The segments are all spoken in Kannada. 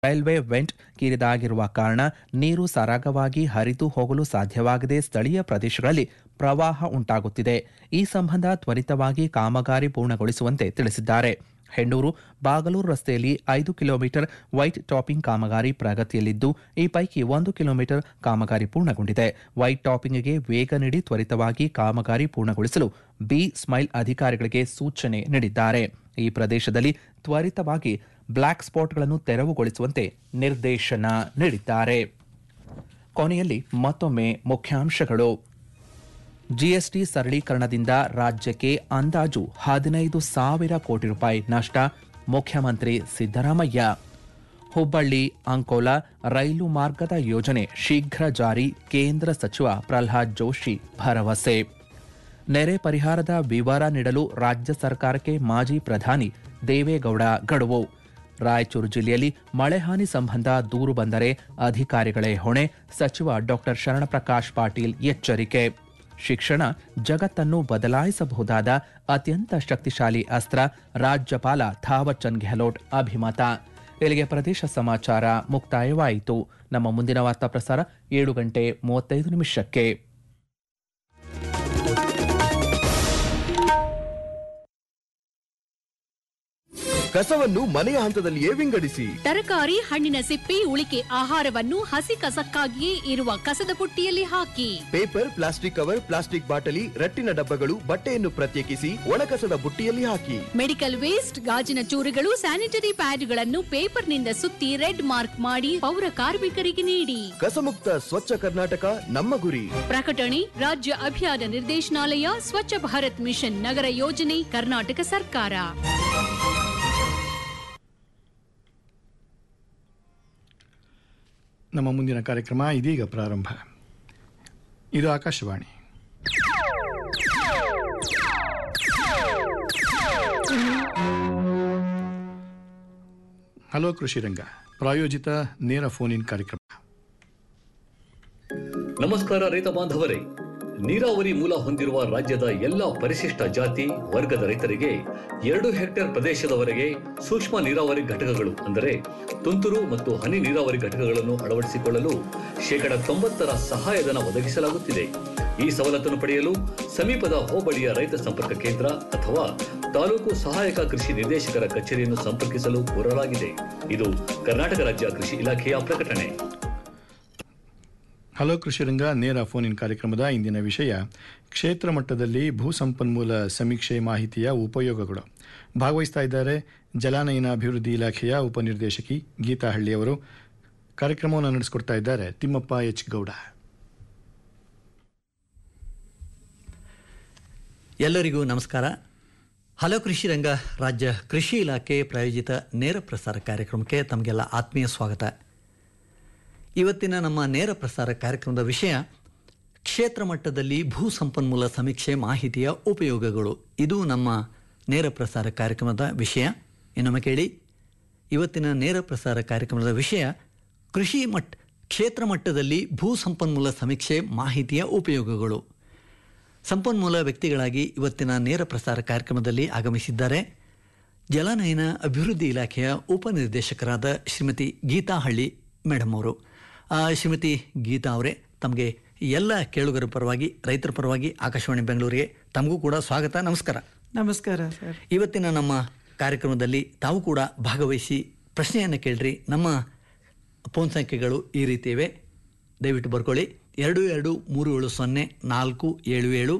ರೈಲ್ವೆ ವೆಂಟ್ ಕಿರಿದಾಗಿರುವ ಕಾರಣ ನೀರು ಸರಾಗವಾಗಿ ಹರಿದು ಹೋಗಲು ಸಾಧ್ಯವಾಗದೆ ಸ್ಥಳೀಯ ಪ್ರದೇಶಗಳಲ್ಲಿ ಪ್ರವಾಹ ಉಂಟಾಗುತ್ತಿದೆ ಈ ಸಂಬಂಧ ತ್ವರಿತವಾಗಿ ಕಾಮಗಾರಿ ಪೂರ್ಣಗೊಳಿಸುವಂತೆ ತಿಳಿಸಿದ್ದಾರೆ ಹೆಣ್ಣೂರು ಬಾಗಲೂರು ರಸ್ತೆಯಲ್ಲಿ ಐದು ಕಿಲೋಮೀಟರ್ ವೈಟ್ ಟಾಪಿಂಗ್ ಕಾಮಗಾರಿ ಪ್ರಗತಿಯಲ್ಲಿದ್ದು ಈ ಪೈಕಿ ಒಂದು ಕಿಲೋಮೀಟರ್ ಕಾಮಗಾರಿ ಪೂರ್ಣಗೊಂಡಿದೆ ವೈಟ್ ಟಾಪಿಂಗ್ಗೆ ವೇಗ ನೀಡಿ ತ್ವರಿತವಾಗಿ ಕಾಮಗಾರಿ ಪೂರ್ಣಗೊಳಿಸಲು ಬಿ ಸ್ಮೈಲ್ ಅಧಿಕಾರಿಗಳಿಗೆ ಸೂಚನೆ ನೀಡಿದ್ದಾರೆ ಈ ಪ್ರದೇಶದಲ್ಲಿ ತ್ವರಿತವಾಗಿ ಬ್ಲಾಕ್ ಸ್ಪಾಟ್ಗಳನ್ನು ತೆರವುಗೊಳಿಸುವಂತೆ ನಿರ್ದೇಶನ ನೀಡಿದ್ದಾರೆ ಕೊನೆಯಲ್ಲಿ ಮತ್ತೊಮ್ಮೆ ಮುಖ್ಯಾಂಶಗಳು ಜಿಎಸ್ಟಿ ಸರಳೀಕರಣದಿಂದ ರಾಜ್ಯಕ್ಕೆ ಅಂದಾಜು ಹದಿನೈದು ಸಾವಿರ ಕೋಟಿ ರೂಪಾಯಿ ನಷ್ಟ ಮುಖ್ಯಮಂತ್ರಿ ಸಿದ್ದರಾಮಯ್ಯ ಹುಬ್ಬಳ್ಳಿ ಅಂಕೋಲಾ ರೈಲು ಮಾರ್ಗದ ಯೋಜನೆ ಶೀಘ್ರ ಜಾರಿ ಕೇಂದ್ರ ಸಚಿವ ಪ್ರಹ್ಲಾದ್ ಜೋಶಿ ಭರವಸೆ ನೆರೆ ಪರಿಹಾರದ ವಿವರ ನೀಡಲು ರಾಜ್ಯ ಸರ್ಕಾರಕ್ಕೆ ಮಾಜಿ ಪ್ರಧಾನಿ ದೇವೇಗೌಡ ಗಡುವು ರಾಯಚೂರು ಜಿಲ್ಲೆಯಲ್ಲಿ ಮಳೆ ಹಾನಿ ಸಂಬಂಧ ದೂರು ಬಂದರೆ ಅಧಿಕಾರಿಗಳೇ ಹೊಣೆ ಸಚಿವ ಡಾಕ್ಟರ್ ಶರಣಪ್ರಕಾಶ್ ಪಾಟೀಲ್ ಎಚ್ಚರಿಕೆ ಶಿಕ್ಷಣ ಜಗತ್ತನ್ನು ಬದಲಾಯಿಸಬಹುದಾದ ಅತ್ಯಂತ ಶಕ್ತಿಶಾಲಿ ಅಸ್ತ್ರ ರಾಜ್ಯಪಾಲ ಥಾವರ್ಚಂದ್ ಗೆಹ್ಲೋಟ್ ಅಭಿಮತ ಇಲ್ಲಿಗೆ ಪ್ರದೇಶ ಸಮಾಚಾರ ಮುಕ್ತಾಯವಾಯಿತು ನಮ್ಮ ಮುಂದಿನ ವಾರ್ತಾ ಪ್ರಸಾರ ಏಳು ಗಂಟೆ ಮೂವತ್ತೈದು ನಿಮಿಷಕ್ಕೆ ಕಸವನ್ನು ಮನೆಯ ಹಂತದಲ್ಲಿಯೇ ವಿಂಗಡಿಸಿ ತರಕಾರಿ ಹಣ್ಣಿನ ಸಿಪ್ಪೆ ಉಳಿಕೆ ಆಹಾರವನ್ನು ಹಸಿ ಕಸಕ್ಕಾಗಿಯೇ ಇರುವ ಕಸದ ಬುಟ್ಟಿಯಲ್ಲಿ ಹಾಕಿ ಪೇಪರ್ ಪ್ಲಾಸ್ಟಿಕ್ ಕವರ್ ಪ್ಲಾಸ್ಟಿಕ್ ಬಾಟಲಿ ರಟ್ಟಿನ ಡಬ್ಬಗಳು ಬಟ್ಟೆಯನ್ನು ಪ್ರತ್ಯೇಕಿಸಿ ಒಣಕಸದ ಬುಟ್ಟಿಯಲ್ಲಿ ಹಾಕಿ ಮೆಡಿಕಲ್ ವೇಸ್ಟ್ ಗಾಜಿನ ಚೂರುಗಳು ಸ್ಯಾನಿಟರಿ ಪ್ಯಾಡ್ಗಳನ್ನು ಪೇಪರ್ನಿಂದ ಸುತ್ತಿ ರೆಡ್ ಮಾರ್ಕ್ ಮಾಡಿ ಪೌರ ಕಾರ್ಮಿಕರಿಗೆ ನೀಡಿ ಕಸಮುಕ್ತ ಸ್ವಚ್ಛ ಕರ್ನಾಟಕ ನಮ್ಮ ಗುರಿ ಪ್ರಕಟಣೆ ರಾಜ್ಯ ಅಭಿಯಾನ ನಿರ್ದೇಶನಾಲಯ ಸ್ವಚ್ಛ ಭಾರತ್ ಮಿಷನ್ ನಗರ ಯೋಜನೆ ಕರ್ನಾಟಕ ಸರ್ಕಾರ ನಮ್ಮ ಮುಂದಿನ ಕಾರ್ಯಕ್ರಮ ಇದೀಗ ಪ್ರಾರಂಭ ಇದು ಆಕಾಶವಾಣಿ ಹಲೋ ಕೃಷಿ ರಂಗ ಪ್ರಾಯೋಜಿತ ನೇರ ಫೋನ್ ಇನ್ ಕಾರ್ಯಕ್ರಮ ನಮಸ್ಕಾರ ರೈತ ಬಾಂಧವರೇ ನೀರಾವರಿ ಮೂಲ ಹೊಂದಿರುವ ರಾಜ್ಯದ ಎಲ್ಲ ಪರಿಶಿಷ್ಟ ಜಾತಿ ವರ್ಗದ ರೈತರಿಗೆ ಎರಡು ಹೆಕ್ಟೇರ್ ಪ್ರದೇಶದವರೆಗೆ ಸೂಕ್ಷ್ಮ ನೀರಾವರಿ ಘಟಕಗಳು ಅಂದರೆ ತುಂತುರು ಮತ್ತು ಹನಿ ನೀರಾವರಿ ಘಟಕಗಳನ್ನು ಅಳವಡಿಸಿಕೊಳ್ಳಲು ಶೇಕಡ ತೊಂಬತ್ತರ ಸಹಾಯಧನ ಒದಗಿಸಲಾಗುತ್ತಿದೆ ಈ ಸವಲತ್ತನ್ನು ಪಡೆಯಲು ಸಮೀಪದ ಹೋಬಳಿಯ ರೈತ ಸಂಪರ್ಕ ಕೇಂದ್ರ ಅಥವಾ ತಾಲೂಕು ಸಹಾಯಕ ಕೃಷಿ ನಿರ್ದೇಶಕರ ಕಚೇರಿಯನ್ನು ಸಂಪರ್ಕಿಸಲು ಕೋರಲಾಗಿದೆ ಇದು ಕರ್ನಾಟಕ ರಾಜ್ಯ ಕೃಷಿ ಇಲಾಖೆಯ ಪ್ರಕಟಣೆ ಹಲೋ ಕೃಷಿ ರಂಗ ನೇರ ಫೋನ್ ಇನ್ ಕಾರ್ಯಕ್ರಮದ ಇಂದಿನ ವಿಷಯ ಕ್ಷೇತ್ರ ಮಟ್ಟದಲ್ಲಿ ಭೂ ಸಂಪನ್ಮೂಲ ಸಮೀಕ್ಷೆ ಮಾಹಿತಿಯ ಉಪಯೋಗಗಳು ಭಾಗವಹಿಸ್ತಾ ಇದ್ದಾರೆ ಜಲಾನಯನ ಅಭಿವೃದ್ಧಿ ಇಲಾಖೆಯ ಉಪನಿರ್ದೇಶಕಿ ಗೀತಾ ಹಳ್ಳಿಯವರು ಕಾರ್ಯಕ್ರಮವನ್ನು ನಡೆಸಿಕೊಡ್ತಾ ಇದ್ದಾರೆ ತಿಮ್ಮಪ್ಪ ಎಚ್ ಗೌಡ ಎಲ್ಲರಿಗೂ ನಮಸ್ಕಾರ ಹಲೋ ಕೃಷಿ ರಂಗ ರಾಜ್ಯ ಕೃಷಿ ಇಲಾಖೆ ಪ್ರಾಯೋಜಿತ ನೇರ ಪ್ರಸಾರ ಕಾರ್ಯಕ್ರಮಕ್ಕೆ ತಮಗೆಲ್ಲ ಆತ್ಮೀಯ ಸ್ವಾಗತ ಇವತ್ತಿನ ನಮ್ಮ ನೇರ ಪ್ರಸಾರ ಕಾರ್ಯಕ್ರಮದ ವಿಷಯ ಕ್ಷೇತ್ರ ಮಟ್ಟದಲ್ಲಿ ಭೂ ಸಂಪನ್ಮೂಲ ಸಮೀಕ್ಷೆ ಮಾಹಿತಿಯ ಉಪಯೋಗಗಳು ಇದು ನಮ್ಮ ನೇರ ಪ್ರಸಾರ ಕಾರ್ಯಕ್ರಮದ ವಿಷಯ ಇನ್ನೊಮ್ಮೆ ಕೇಳಿ ಇವತ್ತಿನ ನೇರ ಪ್ರಸಾರ ಕಾರ್ಯಕ್ರಮದ ವಿಷಯ ಕೃಷಿ ಮಟ್ ಕ್ಷೇತ್ರ ಮಟ್ಟದಲ್ಲಿ ಭೂ ಸಂಪನ್ಮೂಲ ಸಮೀಕ್ಷೆ ಮಾಹಿತಿಯ ಉಪಯೋಗಗಳು ಸಂಪನ್ಮೂಲ ವ್ಯಕ್ತಿಗಳಾಗಿ ಇವತ್ತಿನ ನೇರ ಪ್ರಸಾರ ಕಾರ್ಯಕ್ರಮದಲ್ಲಿ ಆಗಮಿಸಿದ್ದಾರೆ ಜಲಾನಯನ ಅಭಿವೃದ್ಧಿ ಇಲಾಖೆಯ ಉಪನಿರ್ದೇಶಕರಾದ ಶ್ರೀಮತಿ ಗೀತಾ ಹಳ್ಳಿ ಮೇಡಮ್ ಅವರು ಆ, ಶ್ರೀಮತಿ ಗೀತಾ ಅವರೇ ತಮಗೆ ಎಲ್ಲ ಕೇಳುಗರ ಪರವಾಗಿ ರೈತರ ಪರವಾಗಿ ಆಕಾಶವಾಣಿ ಬೆಂಗಳೂರಿಗೆ ತಮಗೂ ಕೂಡ ಸ್ವಾಗತ ನಮಸ್ಕಾರ ನಮಸ್ಕಾರ ಸರ್ ಇವತ್ತಿನ ನಮ್ಮ ಕಾರ್ಯಕ್ರಮದಲ್ಲಿ ತಾವು ಕೂಡ ಭಾಗವಹಿಸಿ ಪ್ರಶ್ನೆಯನ್ನು ಕೇಳ್ರಿ ನಮ್ಮ ಫೋನ್ ಸಂಖ್ಯೆಗಳು ಈ ರೀತಿ ಇವೆ ದಯವಿಟ್ಟು ಬರ್ಕೊಳ್ಳಿ ಎರಡು ಎರಡು ಮೂರು ಏಳು ಸೊನ್ನೆ ನಾಲ್ಕು ಏಳು ಏಳು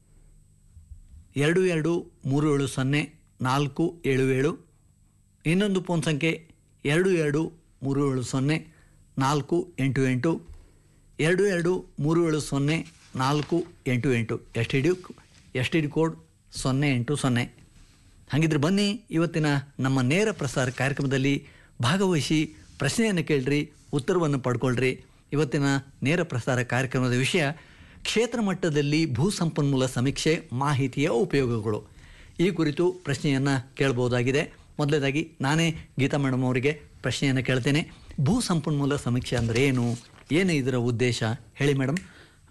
ಎರಡು ಎರಡು ಮೂರು ಏಳು ಸೊನ್ನೆ ನಾಲ್ಕು ಏಳು ಏಳು ಇನ್ನೊಂದು ಫೋನ್ ಸಂಖ್ಯೆ ಎರಡು ಎರಡು ಮೂರು ಏಳು ಸೊನ್ನೆ ನಾಲ್ಕು ಎಂಟು ಎಂಟು ಎರಡು ಎರಡು ಮೂರು ಏಳು ಸೊನ್ನೆ ನಾಲ್ಕು ಎಂಟು ಎಂಟು S T D S T D code ಸೊನ್ನೆ ಎಂಟು ಸೊನ್ನೆ ಹಾಗಿದ್ರೆ ಬನ್ನಿ ಇವತ್ತಿನ ನಮ್ಮ ನೇರ ಪ್ರಸಾರ ಕಾರ್ಯಕ್ರಮದಲ್ಲಿ ಭಾಗವಹಿಸಿ ಪ್ರಶ್ನೆಯನ್ನು ಕೇಳ್ರಿ ಉತ್ತರವನ್ನು ಪಡ್ಕೊಳ್ರಿ ಇವತ್ತಿನ ನೇರ ಪ್ರಸಾರ ಕಾರ್ಯಕ್ರಮದ ವಿಷಯ ಕ್ಷೇತ್ರ ಮಟ್ಟದಲ್ಲಿ ಭೂ ಸಂಪನ್ಮೂಲ ಸಮೀಕ್ಷೆ ಮಾಹಿತಿಯ ಉಪಯೋಗಗಳು ಈ ಕುರಿತು ಪ್ರಶ್ನೆಯನ್ನು ಕೇಳಬಹುದಾಗಿದೆ ಮೊದಲನೇದಾಗಿ ನಾನೇ ಗೀತಾ ಮೇಡಮ್ ಅವರಿಗೆ ಪ್ರಶ್ನೆಯನ್ನು ಕೇಳ್ತೇನೆ ಭೂ ಸಂಪನ್ಮೂಲ ಸಮೀಕ್ಷೆ ಅಂದರೆ ಏನು ಏನು ಇದರ ಉದ್ದೇಶ ಹೇಳಿ ಮೇಡಮ್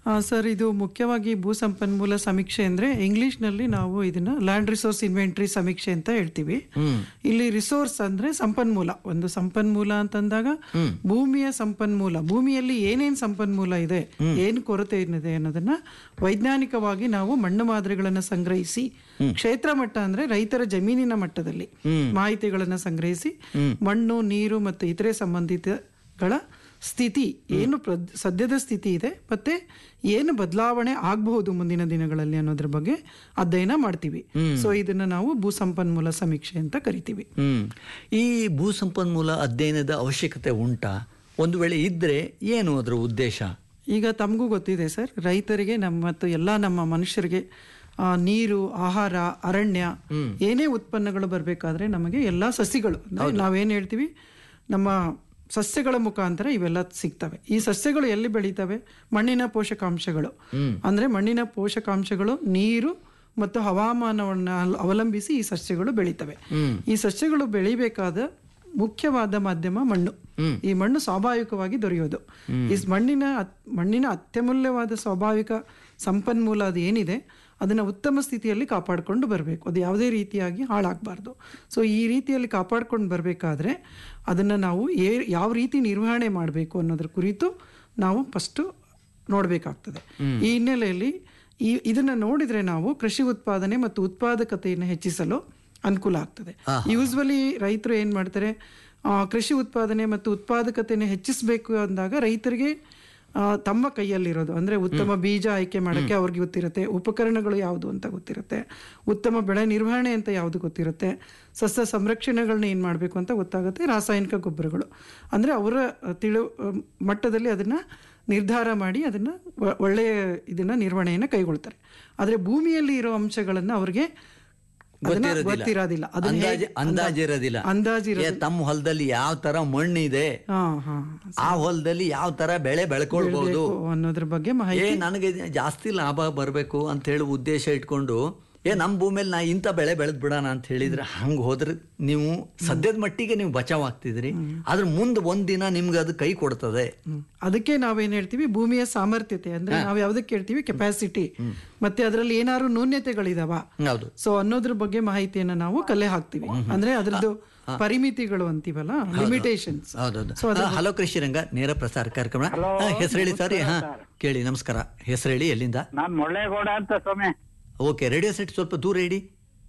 ಆ, ಸರ್ ಇದು ಮುಖ್ಯವಾಗಿ ಭೂ ಸಂಪನ್ಮೂಲ ಸಮೀಕ್ಷೆ ಅಂದ್ರೆ ಇಂಗ್ಲಿಷ್ನಲ್ಲಿ ನಾವು ಇದನ್ನ ಲ್ಯಾಂಡ್ ರಿಸೋರ್ಸ್ ಇನ್ವೆಂಟ್ರಿ ಸಮೀಕ್ಷೆ ಅಂತ ಹೇಳ್ತೀವಿ ಇಲ್ಲಿ ರಿಸೋರ್ಸ್ ಅಂದ್ರೆ ಸಂಪನ್ಮೂಲ ಒಂದು ಸಂಪನ್ಮೂಲ ಅಂತಂದಾಗ ಭೂಮಿಯ ಸಂಪನ್ಮೂಲ ಭೂಮಿಯಲ್ಲಿ ಏನೇನ್ ಸಂಪನ್ಮೂಲ ಇದೆ ಏನು ಕೊರತೆ ಇದೆ ಅನ್ನೋದನ್ನ ವೈಜ್ಞಾನಿಕವಾಗಿ ನಾವು ಮಣ್ಣು ಮಾದರಿಗಳನ್ನ ಸಂಗ್ರಹಿಸಿ ಕ್ಷೇತ್ರ ಮಟ್ಟ ಅಂದ್ರೆ ರೈತರ ಜಮೀನಿನ ಮಟ್ಟದಲ್ಲಿ ಮಾಹಿತಿಗಳನ್ನ ಸಂಗ್ರಹಿಸಿ ಮಣ್ಣು ನೀರು ಮತ್ತು ಇತರೆ ಸಂಬಂಧಿತಗಳ ಸ್ಥಿತಿ ಏನು ಪ್ರದ್- ಸದ್ಯದ ಸ್ಥಿತಿ ಇದೆ ಮತ್ತೆ ಏನು ಬದಲಾವಣೆ ಆಗಬಹುದು ಮುಂದಿನ ದಿನಗಳಲ್ಲಿ ಅನ್ನೋದ್ರ ಬಗ್ಗೆ ಅಧ್ಯಯನ ಮಾಡ್ತೀವಿ ಸೊ ಇದನ್ನ ನಾವು ಭೂ ಸಂಪನ್ಮೂಲ ಸಮೀಕ್ಷೆ ಅಂತ ಕರಿತೀವಿ ಹ್ಮ್ ಈ ಭೂ ಸಂಪನ್ಮೂಲ ಅಧ್ಯಯನದ ಅವಶ್ಯಕತೆ ಉಂಟಾ ಒಂದು ವೇಳೆ ಇದ್ರೆ ಏನು ಅದರ ಉದ್ದೇಶ ಈಗ ತಮಗೂ ಗೊತ್ತಿದೆ ಸರ್ ರೈತರಿಗೆ ನಮ್ಮ ಮತ್ತು ಎಲ್ಲ ನಮ್ಮ ಮನುಷ್ಯರಿಗೆ ಆ, ನೀರು ಆಹಾರ ಅರಣ್ಯ ಏನೇ ಉತ್ಪನ್ನಗಳು ಬರಬೇಕಾದ್ರೆ ನಮಗೆ ಎಲ್ಲ ಸಸಿಗಳು ಅಂದ್ರೆ ನಾವೇನ್ ಹೇಳ್ತೀವಿ ನಮ್ಮ ಸಸ್ಯಗಳ ಮುಖಾಂತರ ಇವೆಲ್ಲ ಸಿಗ್ತವೆ ಈ ಸಸ್ಯಗಳು ಎಲ್ಲಿ ಬೆಳೀತವೆ ಮಣ್ಣಿನ ಪೋಷಕಾಂಶಗಳು ಅಂದ್ರೆ ಮಣ್ಣಿನ ಪೋಷಕಾಂಶಗಳು ನೀರು ಮತ್ತು ಹವಾಮಾನವನ್ನ ಅವಲಂಬಿಸಿ ಈ ಸಸ್ಯಗಳು ಬೆಳೀತವೆ ಈ ಸಸ್ಯಗಳು ಬೆಳಿಬೇಕಾದ ಮುಖ್ಯವಾದ ಮಾಧ್ಯಮ ಮಣ್ಣು ಈ ಮಣ್ಣು ಸ್ವಾಭಾವಿಕವಾಗಿ ದೊರೆಯೋದು ಈ ಮಣ್ಣಿನ ಅತ್- ಮಣ್ಣಿನ ಅತ್ಯಮೂಲ್ಯವಾದ ಸ್ವಾಭಾವಿಕ ಸಂಪನ್ಮೂಲ ಅದು ಏನಿದೆ ಅದನ್ನ ಉತ್ತಮ ಸ್ಥಿತಿಯಲ್ಲಿ ಕಾಪಾಡಿಕೊಂಡು ಬರಬೇಕು ಅದು ಯಾವುದೇ ರೀತಿಯಾಗಿ ಹಾಳಾಗಬಾರ್ದು ಸೊ ಈ ರೀತಿಯಲ್ಲಿ ಕಾಪಾಡ್ಕೊಂಡು ಬರಬೇಕಾದ್ರೆ ಅದನ್ನ ನಾವು ಏ ಯಾವ ರೀತಿ ನಿರ್ವಹಣೆ ಮಾಡಬೇಕು ಅನ್ನೋದ್ರ ಕುರಿತು ನಾವು ಫಸ್ಟು ನೋಡಬೇಕಾಗ್ತದೆ ಈ ಹಿನ್ನೆಲೆಯಲ್ಲಿ ಈ ಇದನ್ನ ನೋಡಿದ್ರೆ ನಾವು ಕೃಷಿ ಉತ್ಪಾದನೆ ಮತ್ತು ಉತ್ಪಾದಕತೆಯನ್ನು ಹೆಚ್ಚಿಸಲು ಅನುಕೂಲ ಆಗ್ತದೆ ಯೂಸ್ವಲಿ ರೈತರು ಏನ್ ಮಾಡ್ತಾರೆ ಆ, ಕೃಷಿ ಉತ್ಪಾದನೆ ಮತ್ತು ಉತ್ಪಾದಕತೆಯನ್ನು ಹೆಚ್ಚಿಸಬೇಕು ಅಂದಾಗ ರೈತರಿಗೆ ಆ, ತಮ್ಮ ಕೈಯಲ್ಲಿರೋದು ಅಂದ್ರೆ ಉತ್ತಮ ಬೀಜ ಆಯ್ಕೆ ಮಾಡೋಕ್ಕೆ ಅವ್ರಿಗೆ ಗೊತ್ತಿರುತ್ತೆ ಉಪಕರಣಗಳು ಯಾವುದು ಅಂತ ಗೊತ್ತಿರುತ್ತೆ ಉತ್ತಮ ಬೆಳೆ ನಿರ್ವಹಣೆ ಅಂತ ಯಾವುದು ಗೊತ್ತಿರುತ್ತೆ ಸಸ್ಯ ಸಂರಕ್ಷಣೆಗಳನ್ನ ಏನು ಮಾಡಬೇಕು ಅಂತ ಗೊತ್ತಾಗುತ್ತೆ ರಾಸಾಯನಿಕ ಗೊಬ್ಬರಗಳು ಅಂದ್ರೆ ಅವರ ತಿಳು ಮಟ್ಟದಲ್ಲಿ ಅದನ್ನ ನಿರ್ಧಾರ ಮಾಡಿ ಅದನ್ನ ಒ- ಒಳ್ಳೆಯ ಇದನ್ನ ನಿರ್ವಹಣೆಯನ್ನ ಕೈಗೊಳ್ತಾರೆ ಆದ್ರೆ ಭೂಮಿಯಲ್ಲಿ ಇರೋ ಅಂಶಗಳನ್ನ ಅವ್ರಿಗೆ ಅದನ್ನ ಗೊತ್ತಿರೋದಿಲ್ಲ. ಗೊತ್ತಿರೋದಿಲ್ಲ ಅದನ್ನ ಅಂದಾಜು ಹೇಗೆ- ಅಂದಾಜಿರೋದಿಲ್ಲ ಅಂದಾಜಿರೋ ಏ, ತಮ್ಮ ಹೊಲದಲ್ಲಿ ಯಾವ ತರ ಮಣ್ಣಿದೆ ಹಾ ಹಾ ಆ ಹೊಲದಲ್ಲಿ ಯಾವ ತರ ಬೆಳೆ ಬೆಳ್ಕೊಳ್ಬಹುದು ಬೇಕು ಅನ್ನೋದ್ರ ಬಗ್ಗೆ ಏ ಮಾಹಿತಿ ನನಗೆ ಜಾಸ್ತಿ ಲಾಭ ಬರಬೇಕು ಅಂತ ಹೇಳಿ ಉದ್ದೇಶ ಇಟ್ಕೊಂಡು ಏ ನಮ್ಮ ಭೂಮಿಯಲ್ಲಿ ನಾ ಇಂಥ ಬೆಳೆ ಬೆಳೆದ್ ಬಿಡೋಣ ಅಂತ ಹೇಳಿದ್ರೆ ಹಂಗೆ ಹೋದ್ರೆ ನೀವು ಸದ್ಯದ ಮಟ್ಟಿಗೆ ನೀವು ಬಚಾವ್ ಆಗ್ತಿದ್ರಿ ಆದ್ರೆ ಮುಂದೆ ಒಂದಿನ ನಿಮ್ಗೆ ಅದು ಕೈ ಕೊಡ್ತದೆ ಹ್ಮ್. ಅದಕ್ಕೆ ನಾವೇನ್ ಹೇಳ್ತೀವಿ ಭೂಮಿಯ ಸಾಮರ್ಥ್ಯತೆ ಅಂದ್ರೆ ನಾವ್ ಯಾವ್ದಕ್ಕೆ ಹೇಳ್ತೀವಿ ಕೆಪಾಸಿಟಿ ಮತ್ತೆ ಅದರಲ್ಲಿ ಏನಾದ್ರು ನ್ಯೂನ್ಯತೆಗಳಿದಾವ ಹೌದು ಸೊ ಅನ್ನೋದ್ರ ಬಗ್ಗೆ ಮಾಹಿತಿಯನ್ನ ನಾವು ಕಲೆ ಹಾಕ್ತಿವಿ ಅಂದ್ರೆ ಅದ್ರದ್ದು ಪರಿಮಿತಿಗಳು ಅಂತೀವಲ್ಲ ಲಿಮಿಟೇಷನ್ಸ್ ಹೌದೌದು ಆ, ಹಲೋ ಕೃಷಿ ರಂಗ ನೇರ ಪ್ರಸಾರ ಕಾರ್ಯಕ್ರಮ ಹೆಸರು ಹೇಳಿ ಸರ್ ಹಾ ಕೇಳಿ ನಮಸ್ಕಾರ ಹೆಸರು ಹೇಳಿ ಎಲ್ಲಿಂದ ನಾನ್ ಮುಳ್ಳೇಗೌಡ ಅಂತ ಸ್ವಾಮಿ ಓಕೆ ರೇಡಿಯೋ ಸೆಟ್ ಸ್ವಲ್ಪ ದೂರ ಇಡಿ